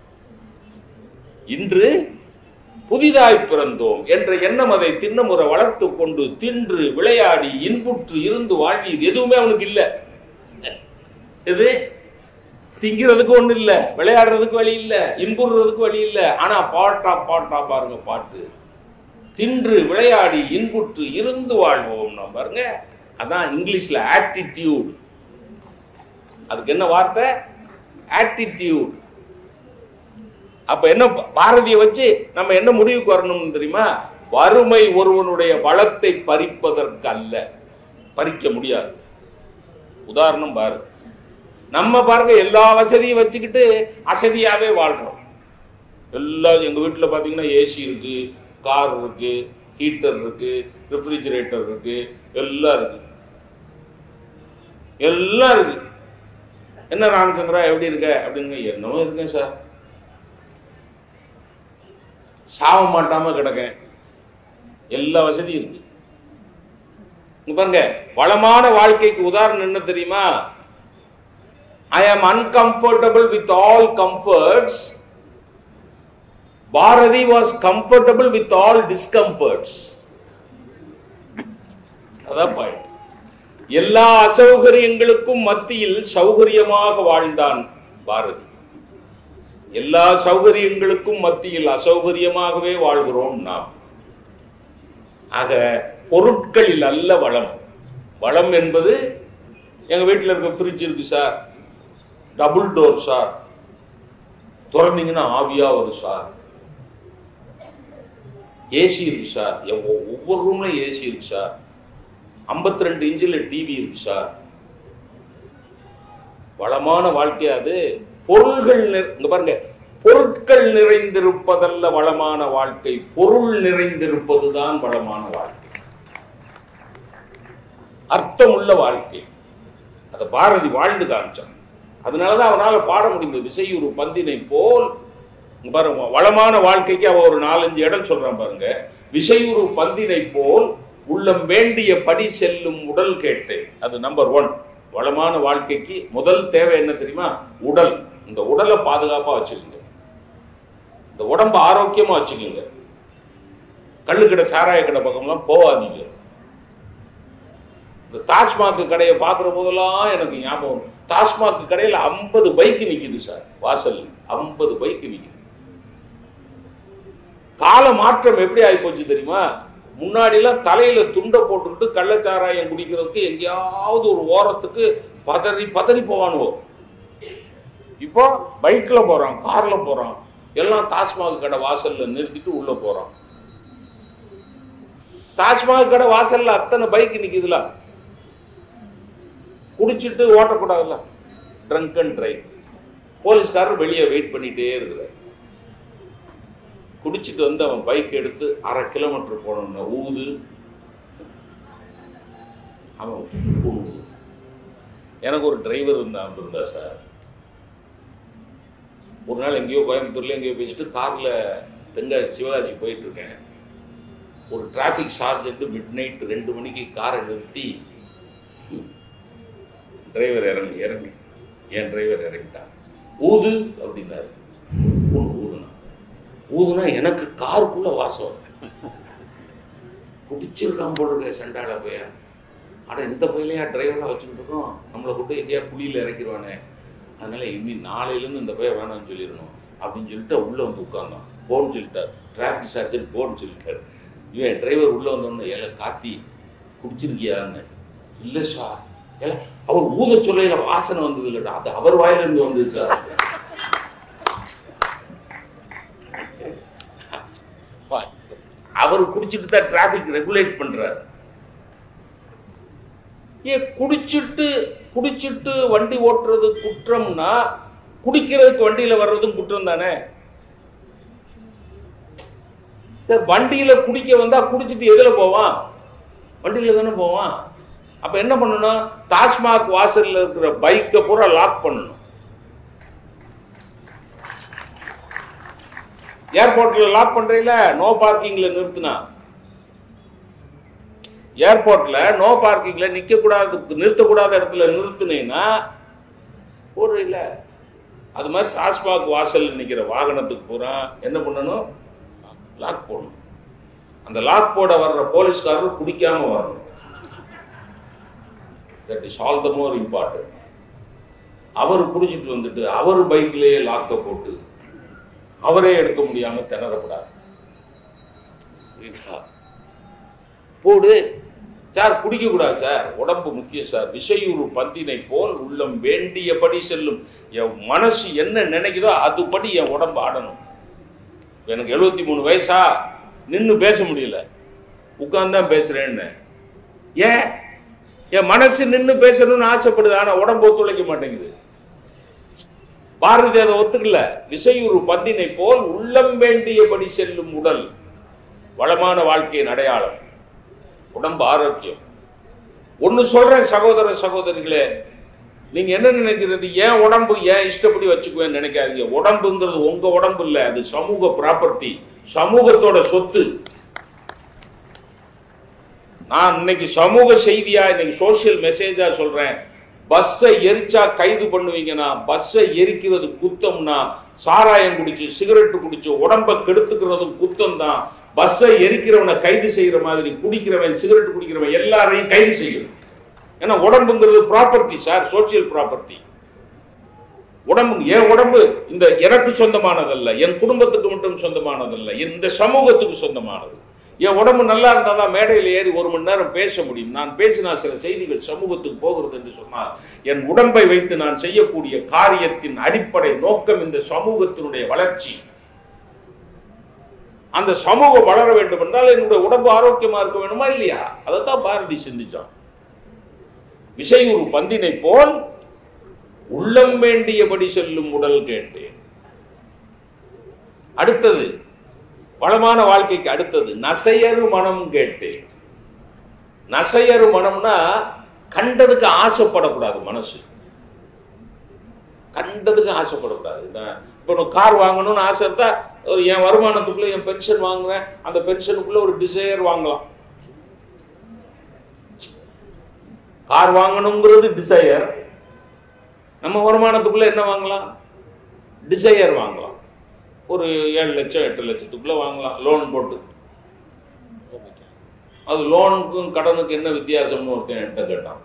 இன்று புதிதாய் பிறந்தோம் என்ற எண்ணம் அதை திண்ணமுறை வளர்த்து கொண்டு தின்று விளையாடி இன்புற்று இருந்து வாழ்வி எதுவுமே அவனுக்கு இல்ல இது திங்கிறதுக்கு ஒண்ணு இல்ல விளையாடுறதுக்கு வழி இல்ல இன்புறதுக்கு வழி இல்ல ஆனா பாட்டா பாட்டா பாருங்க பாட்டு தின்று விளையாடி இன்புற்று இருந்து வாழ்வோம் நான் பாருங்க அதான் இங்கிலீஷ்ல ஆட்டிடியூட் அதுக்கு என்ன வார்த்தை ஆட்டிடியூட் அப்ப என்ன பாரதியை வச்சு நம்ம என்ன முடிவுக்கு வரணும்னு தெரியுமா வறுமை ஒருவனுடைய வளத்தை பறிப்பதற்கு அல்ல பறிக்க முடியாது உதாரணம் பாரு நம்ம பாருங்க எல்லா வசதியும் வச்சுக்கிட்டு அசதியாவே வாழ்றோம் எல்லாம் எங்க வீட்டுல பாத்தீங்கன்னா ஏசி இருக்கு கார் இருக்கு ஹீட்டர் இருக்கு ரெஃப்ரிஜிரேட்டர் இருக்கு எல்லாம் இருக்கு எல்லாம் இருக்கு என்ன ராமச்சந்திரா எப்படி இருக்க அப்படிங்க என்னவோ இருக்கேன் சார் சாவ மாட்டாம கிடக்கேன் எல்லா வசதியும் இருக்கு இங்க பாருங்க வளமான வாழ்க்கைக்கு உதாரணம் என்ன தெரியுமா ஐ ஆம் uncomfortable with all comforts Bharati was comfortable with all discomforts அதான் பாயிண்ட் எல்லா அசௌகரியங்களுக்கும் மத்தியில் சௌகரியமாக வாழ்ந்தான் பாரதி எல்லா சௌகரியங்களுக்கும் மத்தியில் அசௌகரியமாகவே வாழ்கிறோம் நாம் ஆக பொருட்களில் அல்ல வளம் வளம் என்பது எங்க வீட்டில் இருக்க ஃப்ரிட்ஜ் இருக்கு சார் டபுள் டோர் சார் திறந்தீங்கன்னா ஆவியா வரும் சார் ஏசி இருக்கு சார் எவ்வ- ஒவ்வொரு ரூம்ல ஏசி இருக்கு சார் ஐம்பத்தி ரெண்டு இன்ச்சில் டிவி இருக்கு சார் வளமான வாழ்க்கை அது பொருள்கள் நிற- இங்க பாருங்க பொருட்கள் நிறைந்திருப்பதல்ல வளமான வாழ்க்கை பொருள் நிறைந்திருப்பதுதான் வளமான வாழ்க்கை அர்த்தமுள்ள வாழ்க்கை அதை பாரதி வாழ்ந்து காமிச்சான் அதனாலதான் அவனால பாட முடிந்தது விசையுறு பந்தினை போல் இங்க பாருங்க வளமான வாழ்க்கைக்கு அவ ஒரு நாலஞ்சு இடம் சொல்றான் பாருங்க விசையுறு பந்தினை போல் உள்ளம் வேண்டிய படி செல்லும் உடல் கேட்டேன் அது நம்பர் ஒன் வளமான வாழ்க்கைக்கு முதல் தேவை என்ன தெரியுமா உடல் இந்த உடலை பாதுகாப்பா வச்சுக்கோங்க இந்த உடம்ப ஆரோக்கியமா வச்சுக்கோங்க கள்ளுக்கடை சாராய கடை பக்கம்லாம் போகாதீங்க இந்த டாஸ்மாக் கடையை பார்க்குற போதெல்லாம் எனக்கு ஞாபகம் வரும். டாஸ்மாக் கடையில் ஐம்பது பைக் நிக்குது சார் வாசல் ஐம்பது பைக் நிக்குது கால மாற்றம் எப்படி ஆயிப்போச்சு தெரியுமா முன்னாடிலாம் தலையில துண்டை போட்டுக்கிட்டு கள்ளச்சாராயம் குடிக்கிறதுக்கு எங்கேயாவது ஒரு ஓரத்துக்கு பதறி பதறி போவானுவோ இப்போ பைக்ல போறான் கார்ல போறான் எல்லாம் டாஸ்மாக் கடை வாசல்ல நிறுத்திட்டு உள்ள போறான் டாஸ்மாக் கடை வாசல்ல அத்தனை பைக் நிக்குதுல குடிச்சிட்டு ஓட்டக்கூடாதுல்ல ட்ரங்க் அண்ட் டிரைவ் போலீஸ்காரர் வெளியே வெயிட் பண்ணிட்டே இருக்கிறார் குடிச்சிட்டு வந்து அவன் பைக் எடுத்து அரை கிலோமீட்டர் போனோம்னா ஊது அவன் ஊது. எனக்கு ஒரு டிரைவர் இருந்தான் இருந்தா சார் ஒரு நாள் எங்கேயோ கோயம்புத்தூர்ல எங்கேயோ பேசிட்டு கார்ல தென்காசி சிவகாசி போயிட்டு இருக்கேன் ஒரு டிராஃபிக் சார்ஜென்ட் மிட் நைட் ரெண்டு மணிக்கு காரை நிறுத்தி டிரைவர் இறங்கி இறங்கி என் டிரைவர் இறங்கிட்டான் ஊது அப்படின்னாரு ஒன்று ஊதுனா ஊதுனா எனக்கு காருக்குள்ள வாசம் வருது. குடிச்சிருக்கான் போல இருக்க சண்டால போய் அட இந்த பையலையா டிரைவராக வச்சுக்கிட்டு இருக்கோம் நம்மளை கொண்டு எங்கேயா குழியில் இறக்கிடுவானே அதனால இனி நாளையிலேருந்து இந்த பையன் வேணாம்னு சொல்லிடணும் அப்படின்னு சொல்லிட்டு உள்ள வந்து உட்கார்ந்தான் போன்னு சொல்லிட்டார் டிராஃபிக் சார்ஜர் போன்னு சொல்லிட்டார் இவன் டிரைவர் உள்ள வந்தோடனே ஏல காத்தி குடிச்சிருக்கியான்னு இல்லை சார் ஏல அவர் ஊத சொல்லையில வாசனை வந்தது இல்லடா அது அவர் வாயில இருந்து வந்தது சார் அவர் குடிச்சிட்டு தான் டிராஃபிக் ரெகுலேட் பண்றாரு ஏ குடிச்சிட்டு குடிச்சிட்டு வண்டி ஓட்டுறது குற்றம்னா குடிக்கிறதுக்கு வண்டியில வர்றதும் குற்றம் தானே சரி, வண்டியில குடிக்க வந்தா குடிச்சிட்டு எதுல போவான் வண்டியில தானே போவான் அப்ப என்ன பண்ணணும் டாஸ்மாக் வாசல்ல இருக்கிற பைக்கை பூரா லாக் பண்ணணும் ஏர்போர்ட்ல லாக் பண்றீங்கள நோ பார்க்கிங்ல நிறுத்தினா ஏர்போர்ட்ல நோ பார்க்கிங்ல நிக்க கூடாது நிறுத்தக்கூடாத இடத்துல நிறுத்துனீங்கன்னா ஒரு இல்ல அது மாதிரி டாஸ்மாக் வாசல்ல நிக்கிற வாகனத்துக்கு பூரா என்ன பண்ணணும் லாக் போடணும் அந்த லாக் போட வர்ற போலீஸ்காரர் குடிக்காம வரணும் that is all the more important அவர் குடிச்சிட்டு வந்துட்டு அவர் பைக்லயே லாக்கை போட்டு அவரே எடுக்க முடியாம திணறக்கூடாது புரியுதா? போடு சார் குடிக்க கூடாது சார் உடம்பு முக்கியம் சார் விஷயுறு பந்தினை போல் உள்ளம் வேண்டியபடி செல்லும் என் மனசு என்ன நினைக்குதோ அதுபடி என் உடம்பு ஆடணும் எனக்கு எழுபத்தி மூணு வயசா நின்னு பேச முடியல உட்கார்ந்தான் பேசுறேன்னு ஏன் என் மனசு நின்னு பேசணும்னு ஆசைப்படுது ஆனா உடம்பு ஒத்துழைக்க மாட்டேங்குது பாரதி அதை ஒத்துக்கல விசையுறு பந்தினை போல் உள்ளம் வேண்டியபடி செல்லும் உடல் வளமான வாழ்க்கையின் அடையாளம் உடம்பு ஆரோக்கியம் ஒன்னு சொல்றேன் சகோதர சகோதரிகளே நீங்க என்ன நினைக்கிறது ஏன் உடம்பு ஏன் இஷ்டப்படி வச்சுக்குவேன்னு நினைக்காதீங்க உடம்புங்கிறது உங்க உடம்பு இல்ல அது சமூக ப்ராப்பர்ட்டி சமூகத்தோட சொத்து நான் இன்னைக்கு சமூக செய்தியா இன்னைக்கு சோசியல் மெசேஜா சொல்றேன் பஸ்ஸை எரிச்சா கைது பண்ணுவீங்கன்னா பஸ்ஸை எரிக்கிறது குத்தம்னா சாராயம் குடிச்சு சிகரெட் குடிச்சு உடம்ப கெடுத்துக்கிறதும் குத்தம் தான் பஸ்ஸை எரிக்கிறவனை கைது செய்யற மாதிரி குடிக்கிறவன் சிகரெட் குடிக்கிறவன் எல்லாரையும் கைது செய்யணும் ஏன்னா உடம்புங்கிறது ப்ராப்பர்ட்டி சார் சோசியல் ப்ராப்பர்ட்டி உடம்பு என் உடம்பு இந்த எனக்கு சொந்தமானதல்ல என் குடும்பத்துக்கு மட்டும் சொந்தமானதல்ல இந்த சமூகத்துக்கு சொந்தமானது என் உடம்பு நல்லா இருந்தால் தான் மேடையில் ஏறி ஒரு மணி நேரம் பேச முடியும் நான் பேசினா சில செய்திகள் சமூகத்துக்கு போகிறது என்று சொன்னால் என் உடம்பை வைத்து நான் செய்யக்கூடிய காரியத்தின் அடிப்படை நோக்கம் இந்த சமூகத்தினுடைய வளர்ச்சி அந்த சமூகம் வளர வேண்டும் என்றால் என்னுடைய உடம்பு ஆரோக்கியமா இருக்க வேணுமா இல்லையா அதைத்தான் பாரதி சிந்திச்சான் விசையுறு பந்தினை போல் உள்ளம் வேண்டியபடி செல்லும் உடல் கேட்டேன் அடுத்தது வளமான வாழ்க்கைக்கு அடுத்தது நசையறு மனம் கேட்டேன் நசையறு மனம்னா கண்டதுக்கு ஆசைப்படக்கூடாது மனசு கண்டதுக்கு ஆசைப்படக்கூடாது இதான் இப்போ நான் கார் வாங்கணும்னு ஆசை இருந்தா ஒரு என் வருமானத்துக்குள்ள என் பென்ஷன் வாங்குவேன் அந்த பென்ஷனுக்குள்ள ஒரு டிசையர் வாங்கலாம் கார் வாங்கணுங்கிறது டிசையர் நம்ம வருமானத்துக்குள்ள என்ன வாங்கலாம் டிசையர் வாங்கலாம் ஒரு ஏழு லட்சம் எட்டு லட்சத்துக்குள்ள வாங்கலாம் லோன் போட்டு அது லோனுக்கும் கடனுக்கு என்ன வித்தியாசம்னு ஒருத்தன் என்கிட்ட கேட்டான்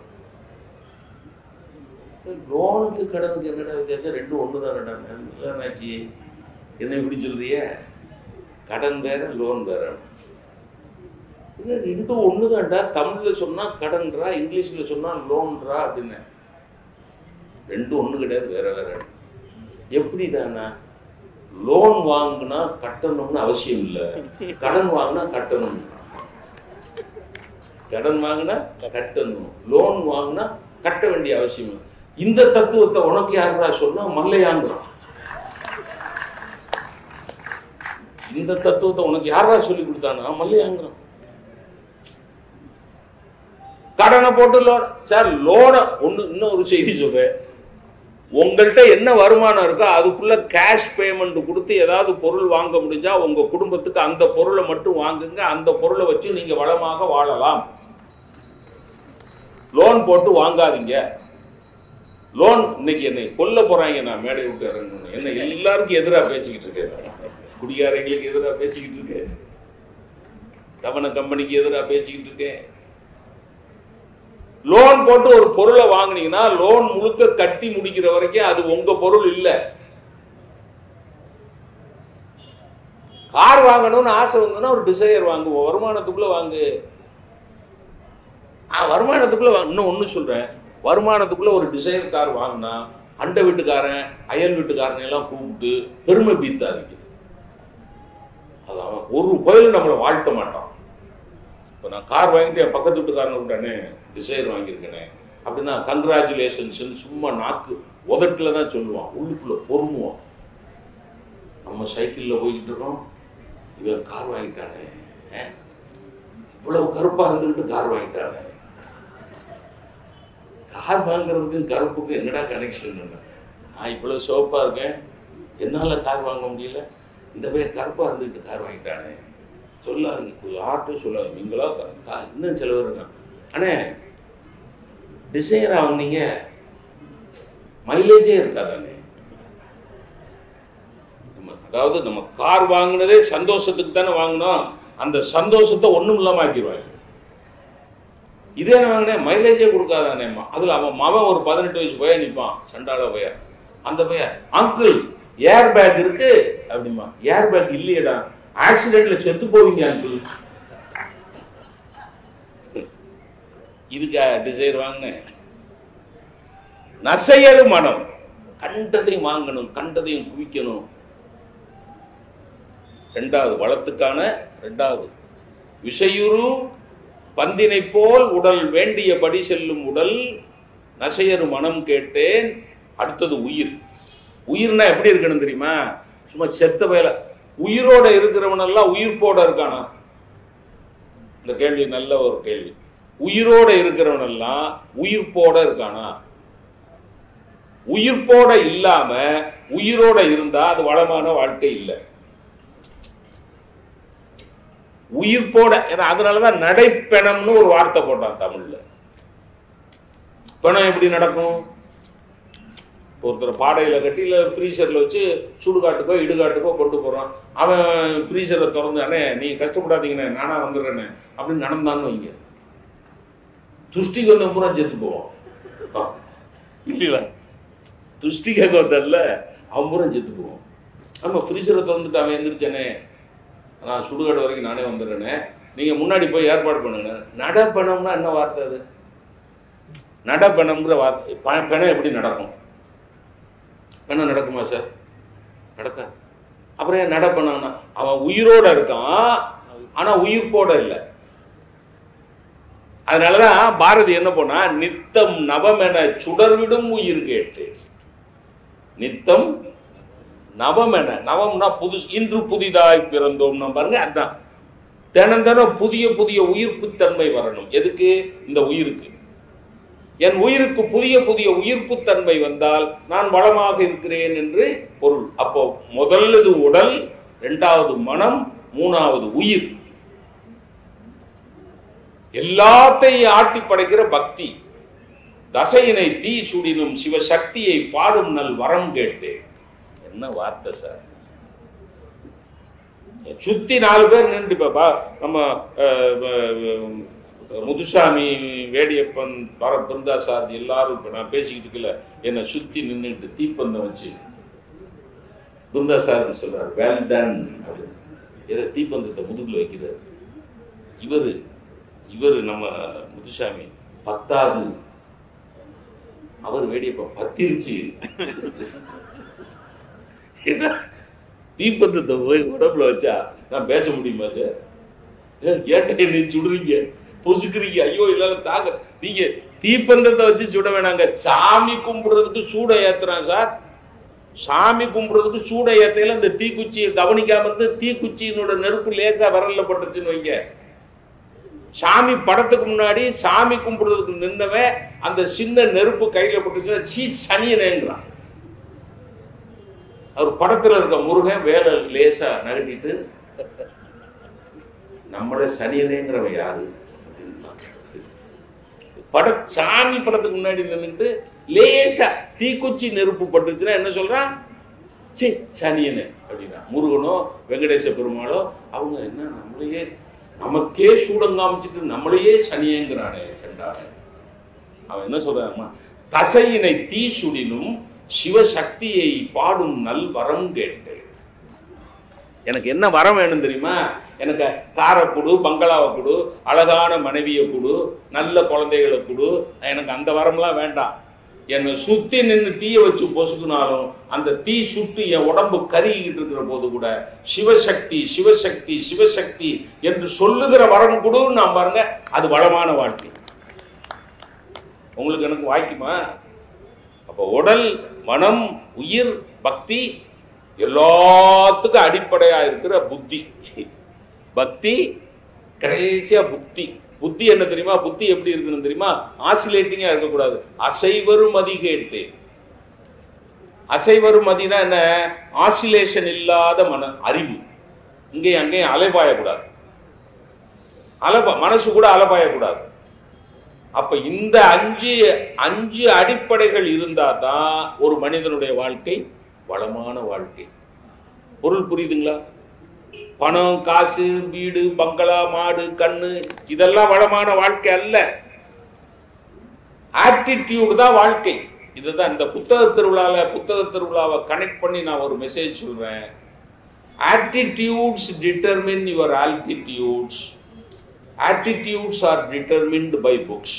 லோனுக்கு கடனுக்கு என்னடா வித்தியாசம் ரெண்டும் ஒன்று தான் இல்லைனாச்சி என்ன இப்படி சொல்றிய கடன் வேற லோன் வேற இல்லை ரெண்டும் ஒன்று தான்டா தமிழில் சொன்னால் கடன்றா இங்கிலீஷில் சொன்னால் லோன்றா அப்படின்னு ரெண்டும் ஒன்று கிடையாது வேற வேற எப்படிடாண்ணா லோன் வாங்கினா கட்டணும்னு அவசியம் இல்லை கடன் வாங்கினா கட்டணும் கடன் வாங்கினா கட்டணும் லோன் வாங்கினா கட்ட வேண்டிய அவசியம் இல்லை இந்த தத்துவத்தை உனக்கு யாரா சொன்னா மல்லையாங்கிறான் இந்த தத்துவத்தை உனக்கு யாரா சொல்லி கொடுத்தானா மல்லையாங்கிறான் கடனை போட்டு லோன் சார் லோனை ஒன்று இன்னும் ஒரு செய்தி சொல்றேன் உங்கள்கிட்ட என்ன வருமானம் இருக்கோ அதுக்குள்ள கேஷ் பேமெண்ட் கொடுத்து ஏதாவது பொருள் வாங்க முடிஞ்சா உங்க குடும்பத்துக்கு அந்த பொருளை மட்டும் வாங்குங்க அந்த பொருளை வச்சு நீங்க வளமாக வாழலாம் லோன் போட்டு வாங்காதீங்க லோன் இன்னைக்கு என்னை கொல்ல போறாங்க நான் மேடை விட்டு இறங்கணும் என்ன எல்லாருக்கும் எதிராக பேசிக்கிட்டு இருக்கேன் நான். குடிகாரங்களுக்கு எதிராக பேசிக்கிட்டு இருக்கேன் தவண கம்பெனிக்கு எதிராக பேசிக்கிட்டு இருக்கேன் லோன் போட்டு ஒரு பொருளை வாங்குனீங்கன்னா லோன் முழுக்க கட்டி முடிக்கிற வரைக்கும் அது உங்க பொருள் இல்லை கார் வாங்கணும்னு ஆசை வந்ததுன்னா ஒரு டிசையர் வாங்குவோம் வருமானத்துக்குள்ள வாங்கு ஆ, வருமானத்துக்குள்ள வாங்க இன்னும் ஒன்று சொல்றேன் வருமானத்துக்குள்ள ஒரு டிசைர் கார் வாங்கினா அண்டை வீட்டுக்காரன் அயல் வீட்டுக்காரனை எல்லாம் கூப்பிட்டு பெருமை பீத்தாதீங்க அது அவன் ஒரு கோயில் நம்மளை வாழ்த்த மாட்டான் இப்போ நான் கார் வாங்கிட்டு என் பக்கத்து வீட்டுக்காரங்க விட்டானே டிசைர் வாங்கியிருக்கேனே அப்படின்னா கங்க்ராச்சுலேஷன்ஸ் சும்மா நாக்கு உதட்டில் தான் சொல்லுவான் உள்ளுக்குள்ள பொறுமுவான் நம்ம சைக்கிளில் போய்கிட்டு இருக்கோம் இவன் கார் வாங்கிட்டானே ஆ? இவ்வளவு கருப்பா இருந்துக்கிட்டு கார் வாங்கிட்டானே கார் வாங்குறதுக்கும் கருப்புக்கும் என்னடா கனெக்ஷன் நான் இவ்வளவு சிவப்பா இருக்கேன் என்னால கார் வாங்க முடியல இந்த பையன் கருப்பா இருந்துக்கிட்டு கார் வாங்கிட்டானே சொல்லாதீங்க யார்ட்டும் சொல்லாதீங்க நீங்களா கா- கா- இன்னும் சில பேர் இருக்கான் அண்ணே டிசைர் வாங்குனீங்க மைலேஜே இருக்காதானே நம்ம அதாவது நம்ம கார் வாங்கினதே சந்தோஷத்துக்கு தானே வாங்கினோம் அந்த சந்தோஷத்தை ஒண்ணும் இல்லாம ஆக்கிடுவாங்க இதே நான் வாங்கினேன் மைலேஜே கொடுக்காதானேம்மா அதுல அவன் மவன் ஒரு பதினெட்டு வயசு பையன் நிற்பான் சண்டால பையன் அந்த பையன் அங்கிள் ஏர் பேக் இருக்கு அப்படிமா ஏர் பேக் இல்லையடா ஆக்சிடென்ட்ல செத்து போவீங்க அங்கிள் இதுக்கா டிசைர் வாங்கினேன் நசையறு மனம் கண்டதையும் வாங்கணும் கண்டதையும் குவிக்கணும் ரெண்டாவது வளத்துக்கான ரெண்டாவது விஷயுறு பந்தினை போல் உடல் வேண்டியபடி செல்லும் உடல் நசையறு மனம் கேட்டேன் அடுத்தது உயிர் உயிர்னா எப்படி இருக்கணும் தெரியுமா சும்மா செத்த வேலை உயிரோட இருக்கிறவனெல்லாம் உயிர்ப்போட இருக்கானா இந்த கேள்வி நல்ல ஒரு கேள்வி உயிரோட இருக்கிறவனெல்லாம் உயிர்ப்போட இருக்கானா உயிர்ப்போட இல்லாம உயிரோட இருந்தா அது வளமான வாழ்க்கை இல்லை உயிர்ப்போட ஏன்னா அதனாலதான் நடைப்பெணம்னு ஒரு வார்த்தை போட்டான் தமிழ்ல பிணம் எப்படி நடக்கும் ஒருத்தர் பாடையில கட்டி இல்ல ஃப்ரீசர்ல வச்சு சுடுகாட்டுக்கோ இடுகாட்டுக்கோ கொண்டு போறான் அவன் ஃப்ரீசரை திறந்து அண்ணே நீ கஷ்டப்படாதீங்கண்ணே நானா வந்துடுறேண்ணே அப்படின்னு நடந்தான்னு வைங்க துஷ்டிக்கு வந்த பூரா செத்து போவான் ஆ, இல்லையா துஷ்டி கேட்க வந்தல்ல அவன் பூரா செத்து போவான் ஆமா ஃப்ரீசரை திறந்துட்டு அவன் எந்திரிச்சானே நான் சுடுகாடு வரைக்கும் நானே வந்துடுறேனே நீங்க முன்னாடி போய் ஏற்பாடு பண்ணுங்க நடப்பணம்னா என்ன வார்த்தை அது நடப்பணம்ங்கிற வார்த்தை ப- பிணம் எப்படி நடக்கும் பிணம் நடக்குமா சார் நடக்காது அப்புறம் ஏன் நட பண்ணான்னா அவன் உயிரோட இருக்கான் ஆனா உயிர்ப்போட இல்லை அதனாலதான் பாரதி என்ன பண்ணா நித்தம் நவமென சுடர்விடும் உயிர் கேட்டு நித்தம் நவமென நவம்னா புது இன்று புதிதாய் பிறந்தோம் பாருங்க அதான் தினம் தினம் புதிய புதிய உயிர்ப்புத்தன்மை வரணும் எதுக்கு இந்த உயிருக்கு என் உயிருக்கு புதிய புதிய உயிர்ப்புத்தன்மை வந்தால் நான் வளமாக இருக்கிறேன் என்று பொருள் அப்போ முதல்லது உடல் இரண்டாவது மனம் மூணாவது உயிர் எல்லாத்தையும் ஆட்டி படைக்கிற பக்தி தசையினை தீ சுடினும் சிவசக்தியை பாடும் நல் வரம் கேட்டேன் என்ன வார்த்தை சார் சுத்தி நாலு பேர் நின்று பாப்பா நம்ம அஹ், அஹ், முதுசாமி வேடியப்பன் பர பிருந்தாசாரதி எல்லாரும் இப்ப நான் பேசிக்கிட்டு இருக்கல என்னை சுத்தி நின்றுட்டு தீப்பந்தம் வச்சு பிருந்தாசாரதி சொல்றார் வேல் டன் அப்படின்னு எதை தீப்பந்தத்தை முதுகுல வைக்கிறார் இவரு இவரு நம்ம முதுசாமி பத்தாது அவர் வேடியப்பன் பத்திருச்சு ஏன்னா, தீப்பந்தத்தை போய் உடம்புல வச்சா நான் பேச முடியுமா அது ஏட்டை நீ சுடுறீங்க பொசுக்குறீங்க ஐயோ இல்லாத தாங்க நீங்க தீப்பந்தத்தை வச்சு சுட வேணாங்க சாமி கும்பிடுறதுக்கு சூட ஏத்துறான் சார் சாமி கும்பிடுறதுக்கு சூட ஏத்தையில இந்த தீக்குச்சியை கவனிக்காம இருந்து தீக்குச்சியினோட நெருப்பு லேசா விரல்ல பட்டுச்சுன்னு வைங்க சாமி படத்துக்கு முன்னாடி சாமி கும்பிடுறதுக்கு நின்னவன் அந்த சின்ன நெருப்பு கையில பட்டுச்சுன்னா சீ சனியனேங்கிறான் அவர் படத்துல இருக்க முருகன் வேலை லேசா நகட்டிட்டு நம்மள சனியனேங்கிறவன் யாரு பட சாமி படத்துக்கு முன்னாடி நின்னுட்டு லேசா தீக்குச்சி நெருப்பு பட்டுச்சுன்னா என்ன சொல்றான் சே சனியனே அப்படின்னா முருகனோ வெங்கடேச பெருமாளோ அவங்க என்ன நம்மளையே நமக்கே சூடம் காமிச்சிட்டு நம்மளையே சனியேங்கிறானே சென்றானே அவன் என்ன சொல்றான் தசையினை தீ சுடினும் சிவசக்தியை பாடும் நல் வரம் கேட்டேன் எனக்கு என்ன வரம் வேணும் தெரியுமா எனக்கு காரை கொடு பங்களாவை கொடு அழகான மனைவியை கொடு நல்ல குழந்தைகளை கொடு எனக்கு அந்த வரம்லாம் வேண்டாம் என்னை சுத்தி நின்று தீய வச்சு பொசுக்குனாலும் அந்த தீ சுட்டு என் உடம்பு கருகிக்கிட்டு இருக்கிற போது கூட சிவசக்தி சிவசக்தி சிவசக்தி என்று சொல்லுகிற வரம் கொடுன்னு நான் பாருங்க அது வளமான வாழ்க்கை உங்களுக்கு எனக்கு வாய்க்குமா அப்போ உடல் மனம் உயிர் பக்தி எல்லாத்துக்கும் அடிப்படையா இருக்கிற புத்தி பக்தி கடைசியா புத்தி புத்தி என்ன தெரியுமா புத்தி எப்படி இருக்கணும் தெரியுமா ஆசிலேட்டிங்கா இருக்கக்கூடாது அசைவரும் மதி கேட்டு அசைவரும் மதினா என்ன ஆசிலேஷன் இல்லாத மன அறிவு இங்கேயும் அங்கேயும் அலைபாயக்கூடாது அலப மனசு கூட அலபாயக்கூடாது அப்ப இந்த அஞ்சு அஞ்சு அடிப்படைகள் இருந்தா தான் ஒரு மனிதனுடைய வாழ்க்கை வளமான வாழ்க்கை பொருள் புரியுதுங்களா பணம் காசு வீடு பங்களா மாடு கண்ணு இதெல்லாம் வளமான வாழ்க்கை அல்ல ஆட்டிடியூடு தான் வாழ்க்கை இதுதான் இந்த புத்தக திருவிழால புத்தக திருவிழாவை கனெக்ட் பண்ணி நான் ஒரு மெசேஜ் சொல்றேன் attitudes determine your altitudes attitudes are determined by books.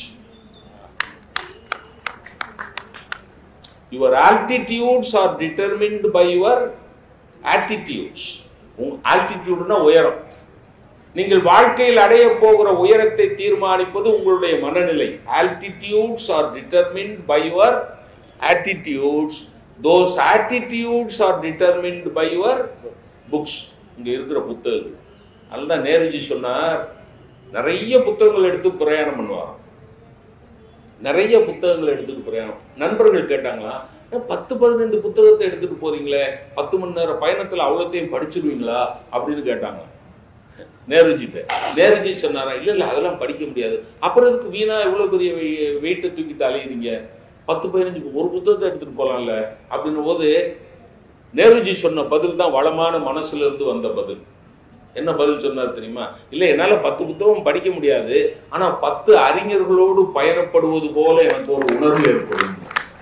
Your altitudes are determined by your attitudes. உன் altitudeனா உயரம் நீங்கள் வாழ்க்கையில் அடைய போகிற உயரத்தை தீர்மானிப்பது உங்களுடைய மனநிலை altitudes are determined by your attitudes those attitudes are determined by your books இங்க இருக்கிற புத்தகங்கள் அதுதான் நேருஜி சொன்னார் நிறைய புத்தகங்கள் எடுத்து பிரயாணம் பண்ணுவார் நிறைய புத்தகங்கள் எடுத்துட்டு பிரயாணம் நண்பர்கள் கேட்டாங்களா "ஏன் பத்து பதினைந்து புத்தகத்தை எடுத்துட்டு போறீங்களே பத்து மணி நேரம் பயணத்துல அவ்வளோத்தையும் படிச்சிருவீங்களா அப்படின்னு கேட்டாங்க நேருஜிட்ட நேருஜி சொன்னாரா இல்ல இல்ல அதெல்லாம் படிக்க முடியாது அப்புறம் எதுக்கு வீணா இவ்வளவு பெரிய வெயிட்டை தூக்கிட்டு அலையுறீங்க பத்து பதினஞ்சு ஒரு புத்தகத்தை எடுத்துட்டு போலாம்ல அப்படின்னும் போது நேருஜி சொன்ன பதில் தான் வளமான மனசுல இருந்து வந்த பதில் என்ன பதில் சொன்னார் தெரியுமா இல்லை என்னால பத்து புத்தகம் படிக்க முடியாது ஆனா பத்து அறிஞர்களோடு பயணப்படுவது போல எனக்கு ஒரு உணர்வு ஏற்படும்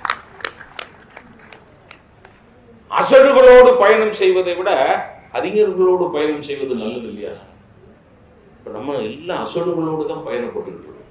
அசடுகளோடு பயணம் செய்வதை விட அறிஞர்களோடு பயணம் செய்வது நல்லது இல்லையா இப்ப நம்ம எல்லாம் அசடுகளோடு தான் பயணப்பட்டுக்கிட்டு இருக்கோம்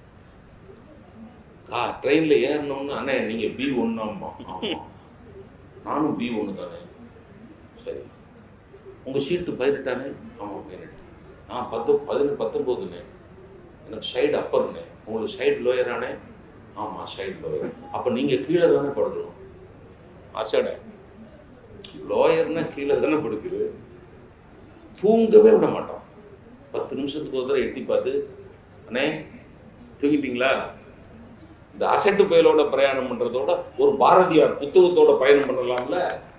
கா ட்ரெயின்ல ஏறணும்னு அண்ணே நீங்க பி ஒன்னாமா ஆமா நானும் பி ஒன்று தானே சரி உங்கள் சீட்டு பதினெட்டானே ஆமாம் பதினெட்டு நான் பத்து பதினெட்டு பத்தொம்போதுண்ணே எனக்கு சைடு அப்பர்ண்ணே உங்களுக்கு சைடு லோயரானே ஆமாம் சைடு லோயர் அப்போ நீங்கள் கீழே தானே படுக்கணும் ஆச்சாடே லோயர்னா கீழே தானே படுக்குது தூங்கவே விட மாட்டோம் பத்து நிமிஷத்துக்கு ஒரு தடவை எட்டி பார்த்து அண்ணே தூங்கிட்டீங்களா இந்த அசட்டு பயலோட பிரயாணம் பண்றதோட ஒரு பாரதியார் புத்தகத்தோட பயணம் பண்ணலாம்ல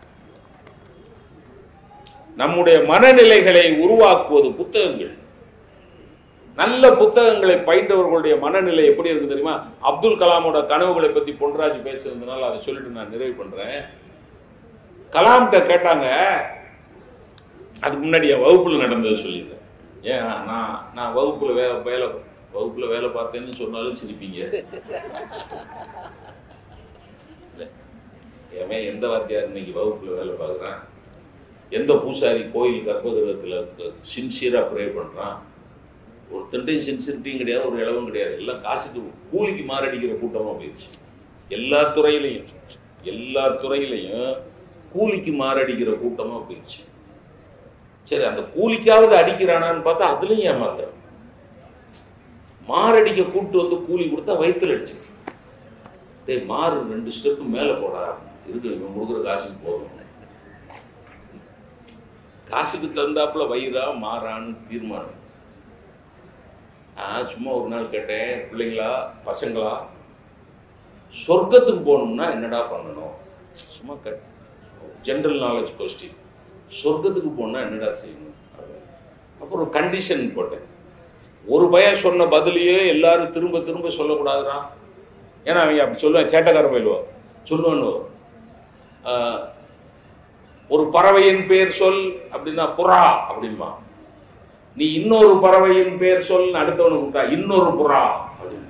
நம்முடைய மனநிலைகளை உருவாக்குவது புத்தகங்கள் நல்ல புத்தகங்களை பயின்றவர்களுடைய மனநிலை எப்படி இருக்கு தெரியுமா அப்துல் கலாமோட கனவுகளை பத்தி பொன்ராஜ் பேசுறதுனால அதை சொல்லிட்டு நான் நிறைவு பண்றேன் கலாம்கிட்ட கேட்டாங்க அதுக்கு முன்னாடி என் வகுப்புல நடந்ததை சொல்லியிருந்தேன் ஏன் நான் நான் வகுப்புல வே வேலை வகுப்புல வேலை பார்த்தேன்னு சொன்னாலும் சிரிப்பீங்க இல்ல. எவன் எந்த வாத்தியார் இன்னைக்கு வகுப்புல வேலை பார்க்குறான் எந்த பூசாரி கோயில் கர்ப்பகிரகத்தில் சின்சியராக ப்ரே பண்ணுறான் ஒருத்தன்ட்டையும் சின்சியரிட்டியும் கிடையாது ஒரு இளவும் கிடையாது எல்லாம் காசுக்கு கூலிக்கு மாரடிக்கிற கூட்டமாக போயிடுச்சு எல்லா துறையிலையும் எல்லா துறையிலையும் கூலிக்கு மாரடிக்கிற கூட்டமாக போயிடுச்சு சரி அந்த கூலிக்காவது அடிக்கிறானான்னு பார்த்தா அதுலயும் ஏமாத்துறான் மாரடிக்க கூட்டு வந்து கூலி கொடுத்தா வயிற்றுல அடிச்சு டேய் மாறு ரெண்டு ஸ்டெப்பு மேலே போடா இருக்கு இவன் கொடுக்குற காசுக்கு போதும் காசுக்கு தந்தாப்புல வயிறா மாறான்னு தீர்மானம் நான் சும்மா ஒரு நாள் கேட்டேன் பிள்ளைங்களா பசங்களா சொர்க்கத்துக்கு போகணும்னா என்னடா பண்ணணும் சும்மா கேட் ஜென்ரல் நாலேஜ் கொஸ்டின் சொர்க்கத்துக்கு போனா என்னடா செய்யணும் அப்புறம் கண்டிஷன் போட்டேன் ஒரு பையன் சொன்ன பதிலையே எல்லாரும் திரும்ப திரும்ப சொல்லக்கூடாதுடா ஏன்னா அவங்க அப்படி சொல்லுவேன் சேட்டக்கார பயிலுவா சொல்லுவானு ஆஹ், ஒரு பறவையின் பேர் சொல் அப்படின்னா புறா அப்படின்பா நீ இன்னொரு பறவையின் பேர் சொல் அடுத்தவனு கூப்பிட்டா இன்னொரு புறா அப்படின்பா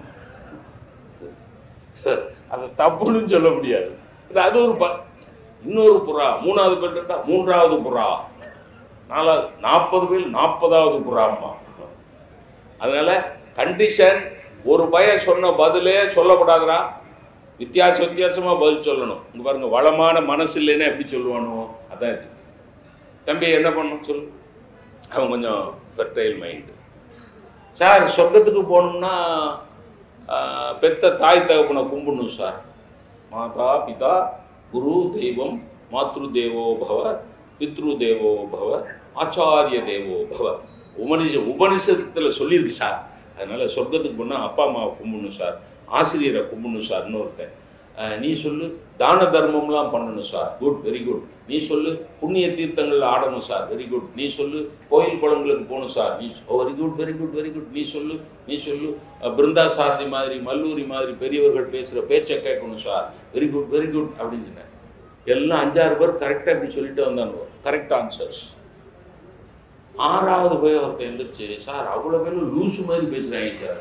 அது தப்புன்னு சொல்ல முடியாது இது அது ஒரு ப- இன்னொரு புறா மூணாவது பேர் கேட்டா மூன்றாவது புறா நாலாவது நாற்பது பேர் நாற்பதாவது புறாம்மா அதனால கண்டிஷன் ஒரு பையன் சொன்ன பதிலே சொல்லக்கூடாதுடா வித்தியாச வித்தியாசமா பதில் சொல்லணும் இங்க பாருங்க வளமான மனசு இல்லைன்னா எப்படி சொல்லுவானோ அதான் இது தம்பி என்ன பண்ணணும் சொல்லு அவன் கொஞ்சம் ஃபெர்டைல் மைண்டு சார் சொர்க்கத்துக்கு போகணும்னா ஆஹ், பெத்த தாய் தகப்பனை கும்பிடணும் சார் மாதா பிதா குரு தெய்வம் மாத்ரு தேவோ பவ பித்ரு தேவோ பவ ஆச்சாரிய தேவோ பவ உபனிஷ உபனிஷத்துல சொல்லியிருக்கு சார் அதனால சொர்க்கத்துக்கு போனா அப்பா அம்மாவை கும்பிடணும் சார் ஆசிரியரை கும்பிடணும் சார் இன்னொருத்தன் அஹ், நீ சொல்லு தான தர்மம்லாம் பண்ணணும் சார் குட் வெரி குட் நீ சொல்லு புண்ணிய தீர்த்தங்கள்ல ஆடணும் சார் வெரி குட் நீ சொல்லு கோயில் குளங்களுக்கு போகணும் சார் நீ very good very good very good நீ சொல்லு நீ சொல்லு அஹ், பிருந்தா சாரதி மாதிரி மல்லூரி மாதிரி பெரியவர்கள் பேசுற பேச்சை கேட்கணும் sir very good very good அப்படின்னு சொன்னேன் எல்லாம் அஞ்சாறு பேர் கரெக்டாக இப்படி சொல்லிட்டு வந்தாங்க கரெக்ட் ஆன்சர்ஸ் ஆறாவது போய் ஒருத்தன் எந்திரிச்சு சார் அவ்வளோ பேரும் லூசு மாதிரி பேசுறாங்க சார்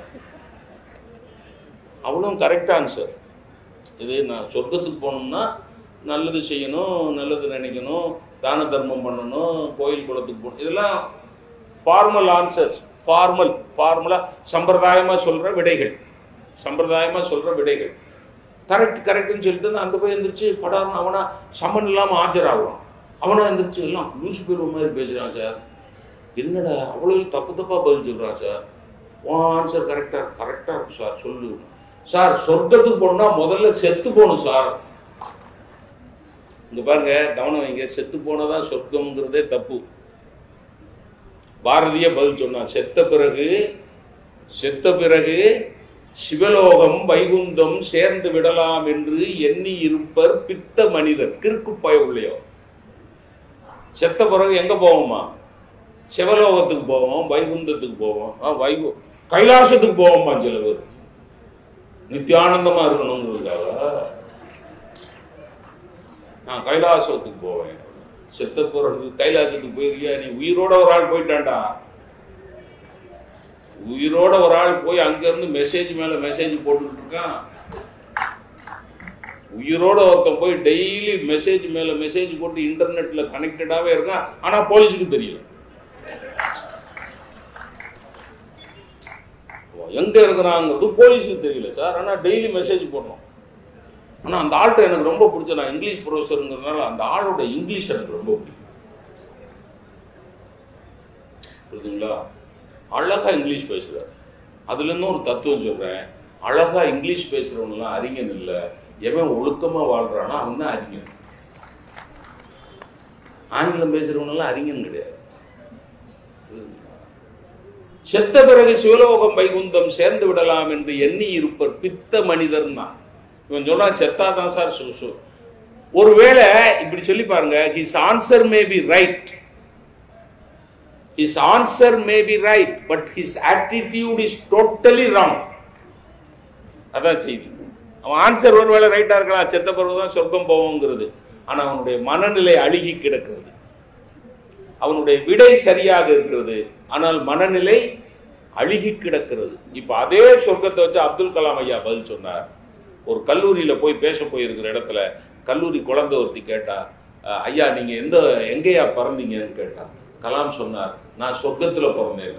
அவ்வளோ கரெக்ட் ஆன்சர் இது நான் சொர்க்கத்துக்கு போகணும்னா நல்லது செய்யணும் நல்லது நினைக்கணும் தான தர்மம் பண்ணணும் கோயில் குளத்துக்கு போகணும் இதெல்லாம் ஃபார்மல் ஆன்சர்ஸ் ஃபார்மல் ஃபார்மலாக சம்பிரதாயமாக சொல்கிற விடைகள் சம்பிரதாயமாக சொல்கிற விடைகள் கரெக்ட் கரெக்ட்னு சொல்லிட்டு நான் அந்த போய் எந்திரிச்சு படாமல் அவனா சம்மன் இல்லாமல் ஆஜராகிறான் அவனா எந்திரிச்சு எல்லாம் லூசு பேர் மாதிரி பேசுகிறான் சார் என்னடா அவ்வளோ தப்பு தப்பாக பதில் சொல்கிறான் சார் உன் ஆன்சர் கரெக்டாக கரெக்டாக இருக்கும் சார் சொல்லு சார் சொர்க்கத்துக்கு போகணும்னா முதல்ல செத்து போகணும் சார் இங்க பாருங்க கவனம் வைங்க செத்து போனதான் சொர்க்கம்ங்கிறதே தப்பு பாரதிய பதில் சொன்னான் செத்த பிறகு செத்த பிறகு சிவலோகம் வைகுந்தம் சேர்ந்து விடலாம் என்று எண்ணி இருப்பர் பித்த மனிதர் கிறுக்கு பயவுள்ளையோ செத்த பிறகு எங்க போவோமா சிவலோகத்துக்கு போவோம் வைகுந்தத்துக்கு போவோம் ஆ, வைகு கைலாசத்துக்கு போவோமா சில பேர் நித்தியானந்தமா இருக்கணுங்கிறதுக்காக நான் கைலாசத்துக்கு போவேன் செத்த பிறகு கைலாசத்துக்கு போயிருக்கியா நீ உயிரோட ஒரு ஆள் போயிட்டான்டா உயிரோட ஒரு ஆள் போய் அங்கிருந்து மெசேஜ் மேல மெசேஜ் போட்டுக்கிட்டு இருக்கான் உயிரோட ஒருத்தன் போய் டெய்லி மெசேஜ் மேல மெசேஜ் போட்டு இன்டர்நெட்ல கனெக்டடாவே இருக்கான் ஆனா போலீஸுக்கு தெரியல எங்க இருக்கிறாங்கிறது போலீஸுக்கு தெரியல சார் ஆனா டெய்லி மெசேஜ் போடணும் ஆனா அந்த ஆள்கிட்ட எனக்கு ரொம்ப பிடிச்ச நான் இங்கிலீஷ் ப்ரொஃபஸருங்கிறதுனால அந்த ஆளோட இங்கிலீஷ் எனக்கு ரொம்ப பிடிக்கும் புரியுதுங்களா அழகா இங்கிலீஷ் பேசுறார் அதுல இருந்து ஒரு தத்துவம் சொல்றேன் அழகா இங்கிலீஷ் பேசுறவங்கலாம் அறிஞன் இல்லை எவன் ஒழுக்கமா வாழ்றானோ அவன் தான் அறிஞன் ஆங்கிலம் பேசுறவங்கலாம் அறிஞன் கிடையாது செத்த பிறகு சிவலோகம் வைகுந்தம் சேர்ந்து விடலாம் என்று எண்ணி இருப்பர் பித்த மனிதர் தான் இவன் சொன்னா செத்தாதான் சார் சுசு ஒருவேளை இப்படி சொல்லி பாருங்க his answer may be right his answer may be right but his attitude is totally wrong அதான் செய்தி அவன் ஆன்சர் ஒருவேளை ரைட்டா இருக்கலாம் செத்த பிறகு தான் சொர்க்கம் போவோங்கிறது ஆனா அவனுடைய மனநிலை அழுகி கிடக்கிறது அவனுடைய விடை சரியாக இருக்கிறது ஆனால் மனநிலை அழுகி கிடக்கிறது இப்ப அதே சொர்க்கத்தை வச்சு அப்துல் கலாம் ஐயா பதில் சொன்னார் ஒரு கல்லூரியில போய் பேச போயிருக்கிற இடத்துல கல்லூரி குழந்தை ஒருத்தி கேட்டா "அஹ், ஐயா நீங்க எந்த எங்கேயா பிறந்தீங்கன்னு கேட்டா கலாம் சொன்னார் நான் சொர்க்கத்துல பிறந்தேன்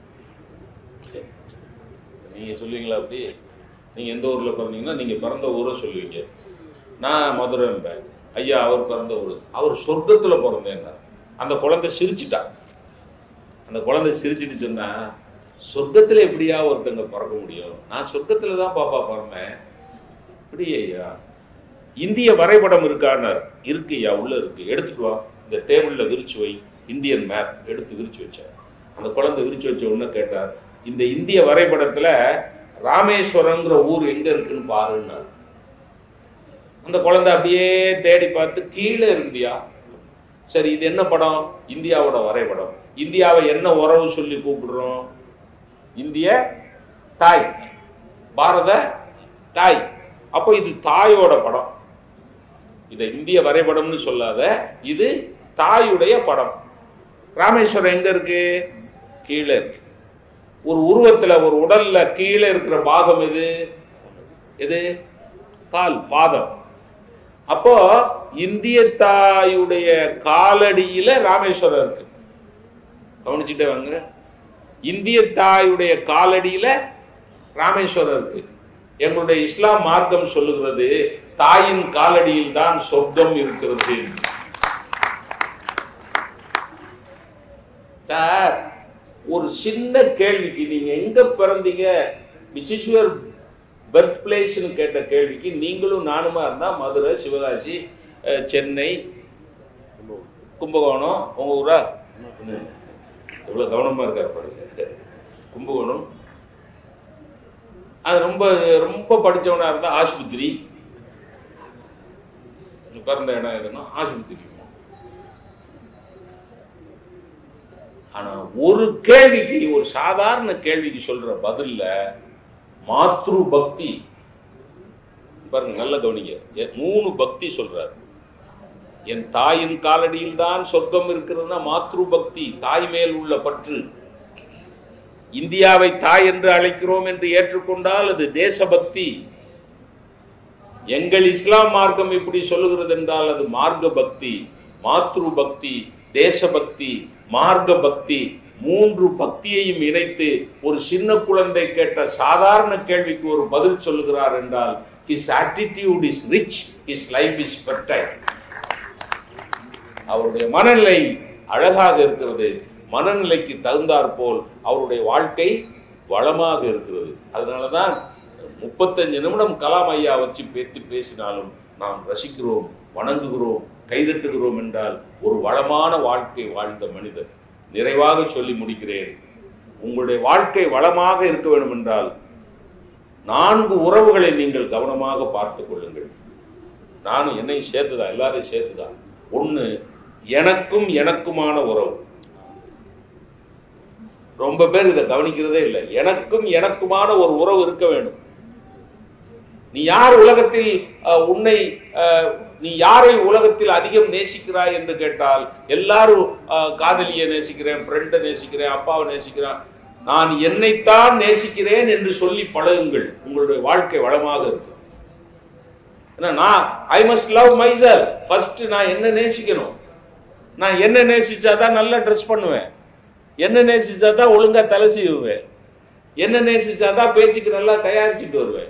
நீங்க சொல்லுவீங்களா அப்படி நீங்க எந்த ஊர்ல பிறந்தீங்கன்னா நீங்க பிறந்த ஊரை சொல்லுவீங்க நான் மதுரைன்பேன் ஐயா அவர் பிறந்த ஊர் அவர் சொர்க்கத்துல பிறந்தேன்னார் அந்த குழந்தை சிரிச்சிட்டா அந்த குழந்தை சிரிச்சிட்டு சொன்னா சொர்க்கத்துல எப்படியா ஒருத்தங்க பிறக்க முடியும் நான் சொர்க்கத்துல தான் பாப்பா பிறந்தேன் இப்படி ஐயா இந்திய வரைபடம் இருக்கான்னார் இருக்கு ஐயா உள்ள இருக்கு எடுத்துட்டு வா இந்த டேபிள்ல விரிச்சு வை இந்தியன் மேப் எடுத்து விரிச்சு வச்சார் அந்த குழந்தை விரிச்சு வச்ச உடனே கேட்டார் இந்த இந்திய வரைபடத்துல ராமேஸ்வரங்கிற ஊர் எங்க இருக்குன்னு பாருன்னார் அந்த குழந்தை அப்படியே தேடி பார்த்து கீழே இருக்குதியா சரி இது என்ன படம் இந்தியாவோட வரைபடம் இந்தியாவை என்ன உறவு சொல்லி கூப்பிடுறோம் இந்திய தாய் பாரத தாய் அப்போ இது தாயோட படம் இதை இந்திய வரைபடம்னு சொல்லாத இது தாயுடைய படம் ராமேஸ்வரம் எங்க இருக்கு கீழே இருக்கு ஒரு உருவத்துல ஒரு உடல்ல கீழே இருக்கிற பாகம் எது எது கால் பாதம் அப்போ இந்திய தாயுடைய காலடியில ராமேஸ்வரம் இருக்கு கவனிச்சுட்டே வாங்க இந்திய தாயுடைய காலடியில ராமேஸ்வரம் இருக்கு எங்களுடைய இஸ்லாம் மார்க்கம் சொல்லுகிறது தாயின் காலடியில் தான் சொர்க்கம் இருக்கிறது சார் ஒரு சின்ன கேள்விக்கு நீங்க எங்க பிறந்தீங்க விச் இஸ் யுவர் பர்த் பிளேஸ்னு கேட்ட கேள்விக்கு நீங்களும் நானுமா இருந்தா மதுரை சிவகாசி அஹ், சென்னை கும்பகோணம் உங்க ஊரா எவ்வளவு கவனமா இருக்காரு பாருங்க கும்பகோணம் அது ரொம்ப ரொம்ப படிச்சவனா இருந்தா ஆஸ்பத்திரி பிறந்த இடம் எதுனா ஆஸ்பத்திரி ஆனா ஒரு கேள்விக்கு ஒரு சாதாரண கேள்விக்கு சொல்ற பதில்ல மாத்ரு பக்தி பாருங்க நல்ல கவனிங்க எ- மூணு பக்தி சொல்றாரு என் தாயின் காலடியில் தான் சொர்க்கம் இருக்கிறதுனா மாத்ரு பக்தி தாய் மேல் உள்ள பற்று இந்தியாவை தாய் என்று அழைக்கிறோம் என்று ஏற்றுக்கொண்டால் அது தேசபக்தி எங்கள் இஸ்லாம் மார்க்கம் இப்படி சொல்லுகிறது என்றால் அது மார்க்க பக்தி மாத்ரு பக்தி தேசபக்தி மார்க்க பக்தி மூன்று பக்தியையும் இணைத்து ஒரு சின்ன குழந்தை கேட்ட சாதாரண கேள்விக்கு ஒரு பதில் சொல்லுகிறார் என்றால் his attitude is rich his life is fertile அவருடைய மனநிலை அழகாக இருக்கிறது மனநிலைக்கு தகுந்தாற்போல் அவருடைய வாழ்க்கை வளமாக இருக்கிறது அதனாலதான் முப்பத்தஞ்சு நிமிடம் கலாம் ஐயா வச்சு பேத்து பேசினாலும் நாம் ரசிக்கிறோம் வணங்குகிறோம் கைதட்டுகிறோம் என்றால் ஒரு வளமான வாழ்க்கை வாழ்ந்த மனிதர் நிறைவாக சொல்லி முடிக்கிறேன் உங்களுடைய வாழ்க்கை வளமாக இருக்க வேண்டும் என்றால் நான்கு உறவுகளை நீங்கள் கவனமாக பார்த்துக் கொள்ளுங்கள் நானும் என்னையும் சேர்த்துதான் எல்லாரையும் சேர்த்துதான் ஒண்ணு எனக்கும் எனக்குமான உறவு ரொம்ப பேர் இதை கவனிக்கிறதே இல்லை எனக்கும் எனக்குமான ஒரு உறவு இருக்க வேண்டும் நீ யார் உலகத்தில் அஹ், உன்னை அஹ், நீ யாரை உலகத்தில் அதிகம் நேசிக்கிறாய் என்று கேட்டால் எல்லாரும் அஹ், காதலியை நேசிக்கிறேன் ஃப்ரெண்டை நேசிக்கிறேன் அப்பாவை நேசிக்கிறேன் நான் என்னைத்தான் நேசிக்கிறேன் என்று சொல்லி பழகுங்கள் உங்களுடைய வாழ்க்கை வளமாக இருக்கும் ஏன்னா நான் I must love myself first நான் என்ன நேசிக்கணும் நான் என்ன நேசிச்சாதான் நல்லா ட்ரெஸ் பண்ணுவேன் என்ன நேசிச்சாதான் ஒழுங்கா தலை சீவுவேன் என்ன நேசிச்சாதான் பேச்சுக்கு நல்லா தயாரிச்சுட்டு வருவேன்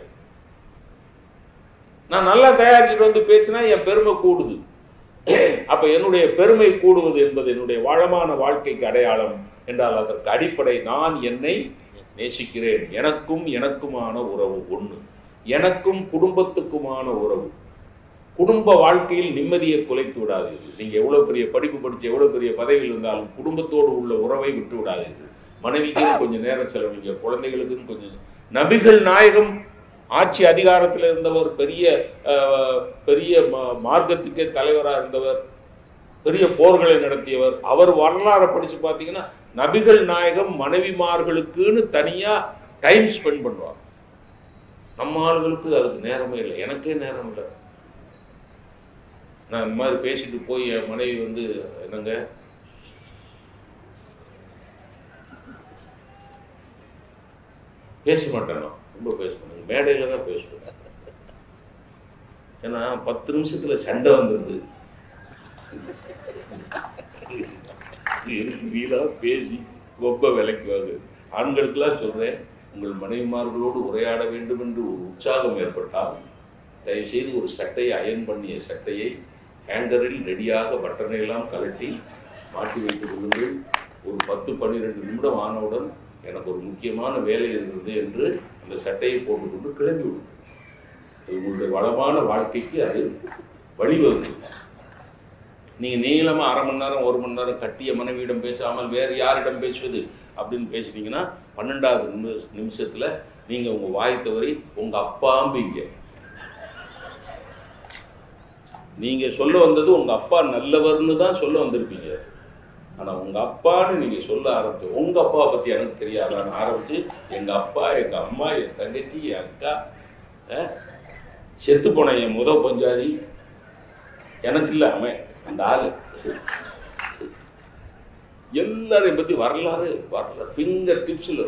நான் நல்லா தயாரிச்சுட்டு வந்து பேசினா என் பெருமை கூடுது அப்ப என்னுடைய பெருமை கூடுவது என்பது என்னுடைய வளமான வாழ்க்கைக்கு அடையாளம் என்றால் அதற்கு அடிப்படை நான் என்னை நேசிக்கிறேன் எனக்கும் எனக்குமான உறவு ஒன்று எனக்கும் குடும்பத்துக்குமான உறவு குடும்ப வாழ்க்கையில் நிம்மதியை குலைத்து விடாதீர்கள் நீங்க எவ்வளவு பெரிய படிப்பு படிச்சு எவ்வளவு பெரிய பதவியில் இருந்தாலும் குடும்பத்தோடு உள்ள உறவை விட்டு விடாதீர்கள் மனைவிக்கும் கொஞ்சம் நேரம் செலவழிங்க குழந்தைகளுக்கும் கொஞ்சம் நபிகள் நாயகம் ஆட்சி அதிகாரத்தில் இருந்தவர் பெரிய அஹ், பெரிய மா- மார்க்கத்துக்கே தலைவராக இருந்தவர் பெரிய போர்களை நடத்தியவர் அவர் வரலாறை படிச்சு பார்த்தீங்கன்னா நபிகள் நாயகம் மனைவிமார்களுக்குன்னு தனியா டைம் ஸ்பெண்ட் பண்ணுவார் நம்ம ஆளுகளுக்கு அதுக்கு நேரமே இல்லை எனக்கே நேரம் இல்லை நான் இந்த மாதிரி பேசிட்டு போய் என் மனைவி வந்து என்னங்க பேச மாட்டேன் நான் ரொம்ப பேச மாட்டேன் மேடையில் தான் பேசுவேன் ஏன்னா பத்து நிமிஷத்துல சண்டை வந்துடுது வீலாக பேசி ரொம்ப விலைக்குவாங்க ஆண்களுக்கெல்லாம் சொல்றேன் உங்கள் மனைவிமார்களோடு உரையாட வேண்டும் என்று ஒரு உற்சாகம் ஏற்பட்டால் தயவுசெய்து ஒரு சட்டையை அயன் பண்ணிய சட்டையை ஹேங்கரில் ரெடியாக பட்டனை எல்லாம் கழட்டி மாட்டி வைத்துக் கொள்ளுங்கள் ஒரு பத்து பன்னிரெண்டு நிமிடம் ஆனவுடன் எனக்கு ஒரு முக்கியமான வேலை இருக்கிறது என்று அந்த சட்டையை போட்டுக்கொண்டு கிளம்பி விடுங்கள் அது உங்களுடைய வளமான வாழ்க்கைக்கு அது வழிவகுக்கும் நீங்க நீளமா அரை மணி நேரம் ஒரு மணி நேரம் கட்டிய மனைவியிடம் பேசாமல் வேறு யாரிடம் பேசுவது அப்படின்னு பேசுனீங்கன்னா பன்னெண்டாவது நிமிஷ நிமிஷத்துல நீங்க உங்க வாய் தவறி உங்க அப்பாம்பீங்க நீங்க சொல்ல வந்தது உங்க அப்பா நல்லவர்னு தான் சொல்ல வந்திருப்பீங்க ஆனா உங்க அப்பான்னு நீங்க சொல்ல ஆரம்பிச்சு உங்க அப்பா பத்தி எனக்கு தெரியாதான்னு ஆரம்பிச்சு எங்க அப்பா எங்க அம்மா என் தங்கச்சி என் அக்கா அஹ், செத்து போன என் முத பஞ்சாதி எனக்கு இல்லை அவன் அந்த ஆளு எல்லாரையும் பத்தி வரலாறு வரலாறு ஃபிங்கர் டிப்ஸ்ல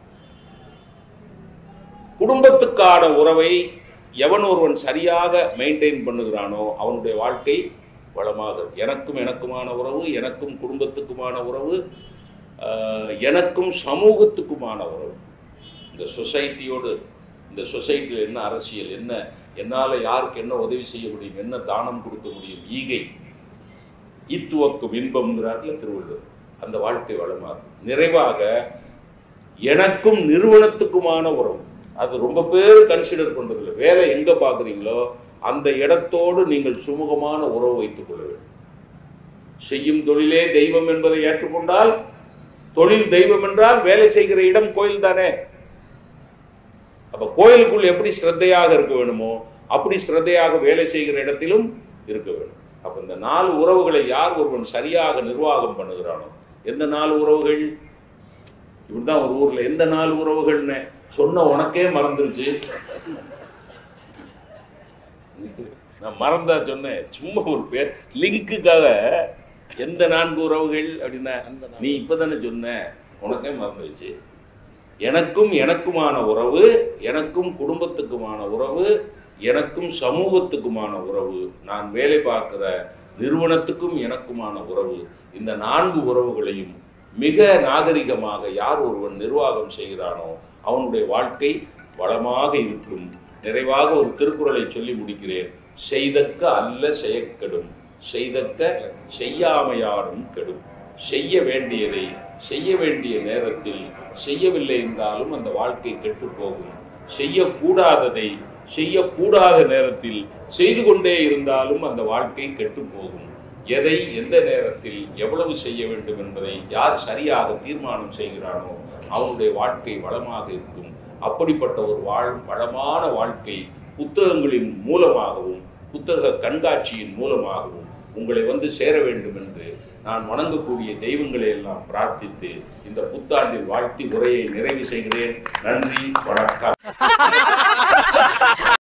குடும்பத்துக்கான உறவை எவன் ஒருவன் சரியாக மெயின்டைன் பண்ணுகிறானோ அவனுடைய வாழ்க்கை வளமாக இருக்கும். எனக்கும் எனக்குமான உறவு எனக்கும் குடும்பத்துக்குமான உறவு ஆஹ், எனக்கும் சமூகத்துக்குமான உறவு இந்த சொசைட்டியோடு இந்த சொசைட்டியில் என்ன அரசியல் என்ன என்னால் யாருக்கு என்ன உதவி செய்ய முடியும் என்ன தானம் கொடுக்க முடியும் ஈகை ஈத்துவக்கும் இன்பம்ங்கிறார்ல திருவள்ளுவர் அந்த வாழ்க்கை வளமாக இருக்கும். நிறைவாக எனக்கும் நிறுவனத்துக்குமான உறவு அது ரொம்ப பேர் கன்சிடர் பண்றதில்லை வேலை எங்க பார்க்குறீங்களோ அந்த இடத்தோடு நீங்கள் சுமூகமான உறவு வைத்துக் கொள்ள வேண்டும் செய்யும் தொழிலே தெய்வம் என்பதை ஏற்றுக்கொண்டால் தொழில் தெய்வம் என்றால் வேலை செய்கிற இடம் கோயில் தானே அப்ப கோயிலுக்குள் எப்படி ஸ்ரத்தையாக இருக்க வேணுமோ அப்படி ஸ்ரத்தையாக வேலை செய்கிற இடத்திலும் இருக்க வேண்டும் அப்ப இந்த நாலு உறவுகளை யார் ஒருவன் சரியாக நிர்வாகம் பண்ணுகிறானோ எந்த நாலு உறவுகள் இப்படிதான் ஒரு ஊர்ல எந்த நாலு உறவுகள்னு சொன்ன உனக்கே மறந்துருச்சு நான் மறந்தா சொன்னேன் சும்மா ஒரு பேர் லிங்க்குக்காக எந்த நான்கு உறவுகள் அப்படின்னா நீ இப்பதானே சொன்ன உனக்கே மறந்துருச்சு எனக்கும் எனக்குமான உறவு எனக்கும் குடும்பத்துக்குமான உறவு எனக்கும் சமூகத்துக்குமான உறவு நான் வேலை பார்க்கிற நிறுவனத்துக்கும் எனக்குமான உறவு இந்த நான்கு உறவுகளையும் மிக நாகரிகமாக யார் ஒருவன் நிர்வாகம் செய்கிறானோ அவனுடைய வாழ்க்கை வளமாக இருக்கும் நிறைவாக ஒரு திருக்குறளை சொல்லி முடிக்கிறேன் செய்தக்க அல்ல செயக்கெடும் செய்தக்க செய்யாமையாரும் கெடும் செய்ய வேண்டியதை செய்ய வேண்டிய நேரத்தில் செய்யவில்லை என்றாலும் அந்த வாழ்க்கை கெட்டு போகும் செய்யக்கூடாததை செய்யக்கூடாத நேரத்தில் செய்து கொண்டே இருந்தாலும் அந்த வாழ்க்கை கெட்டு போகும் எதை எந்த நேரத்தில் எவ்வளவு செய்ய வேண்டும் என்பதை யார் சரியாக தீர்மானம் செய்கிறானோ அவனுடைய வாழ்க்கை வளமாக இருக்கும் அப்படிப்பட்ட ஒரு வாழ் வளமான வாழ்க்கை புத்தகங்களின் மூலமாகவும் புத்தக கண்காட்சியின் மூலமாகவும் உங்களை வந்து சேர வேண்டும் என்று நான் வணங்கக்கூடிய தெய்வங்களை எல்லாம் பிரார்த்தித்து இந்த புத்தாண்டில் வாழ்த்தி உரையை நிறைவு செய்கிறேன் நன்றி வணக்கம்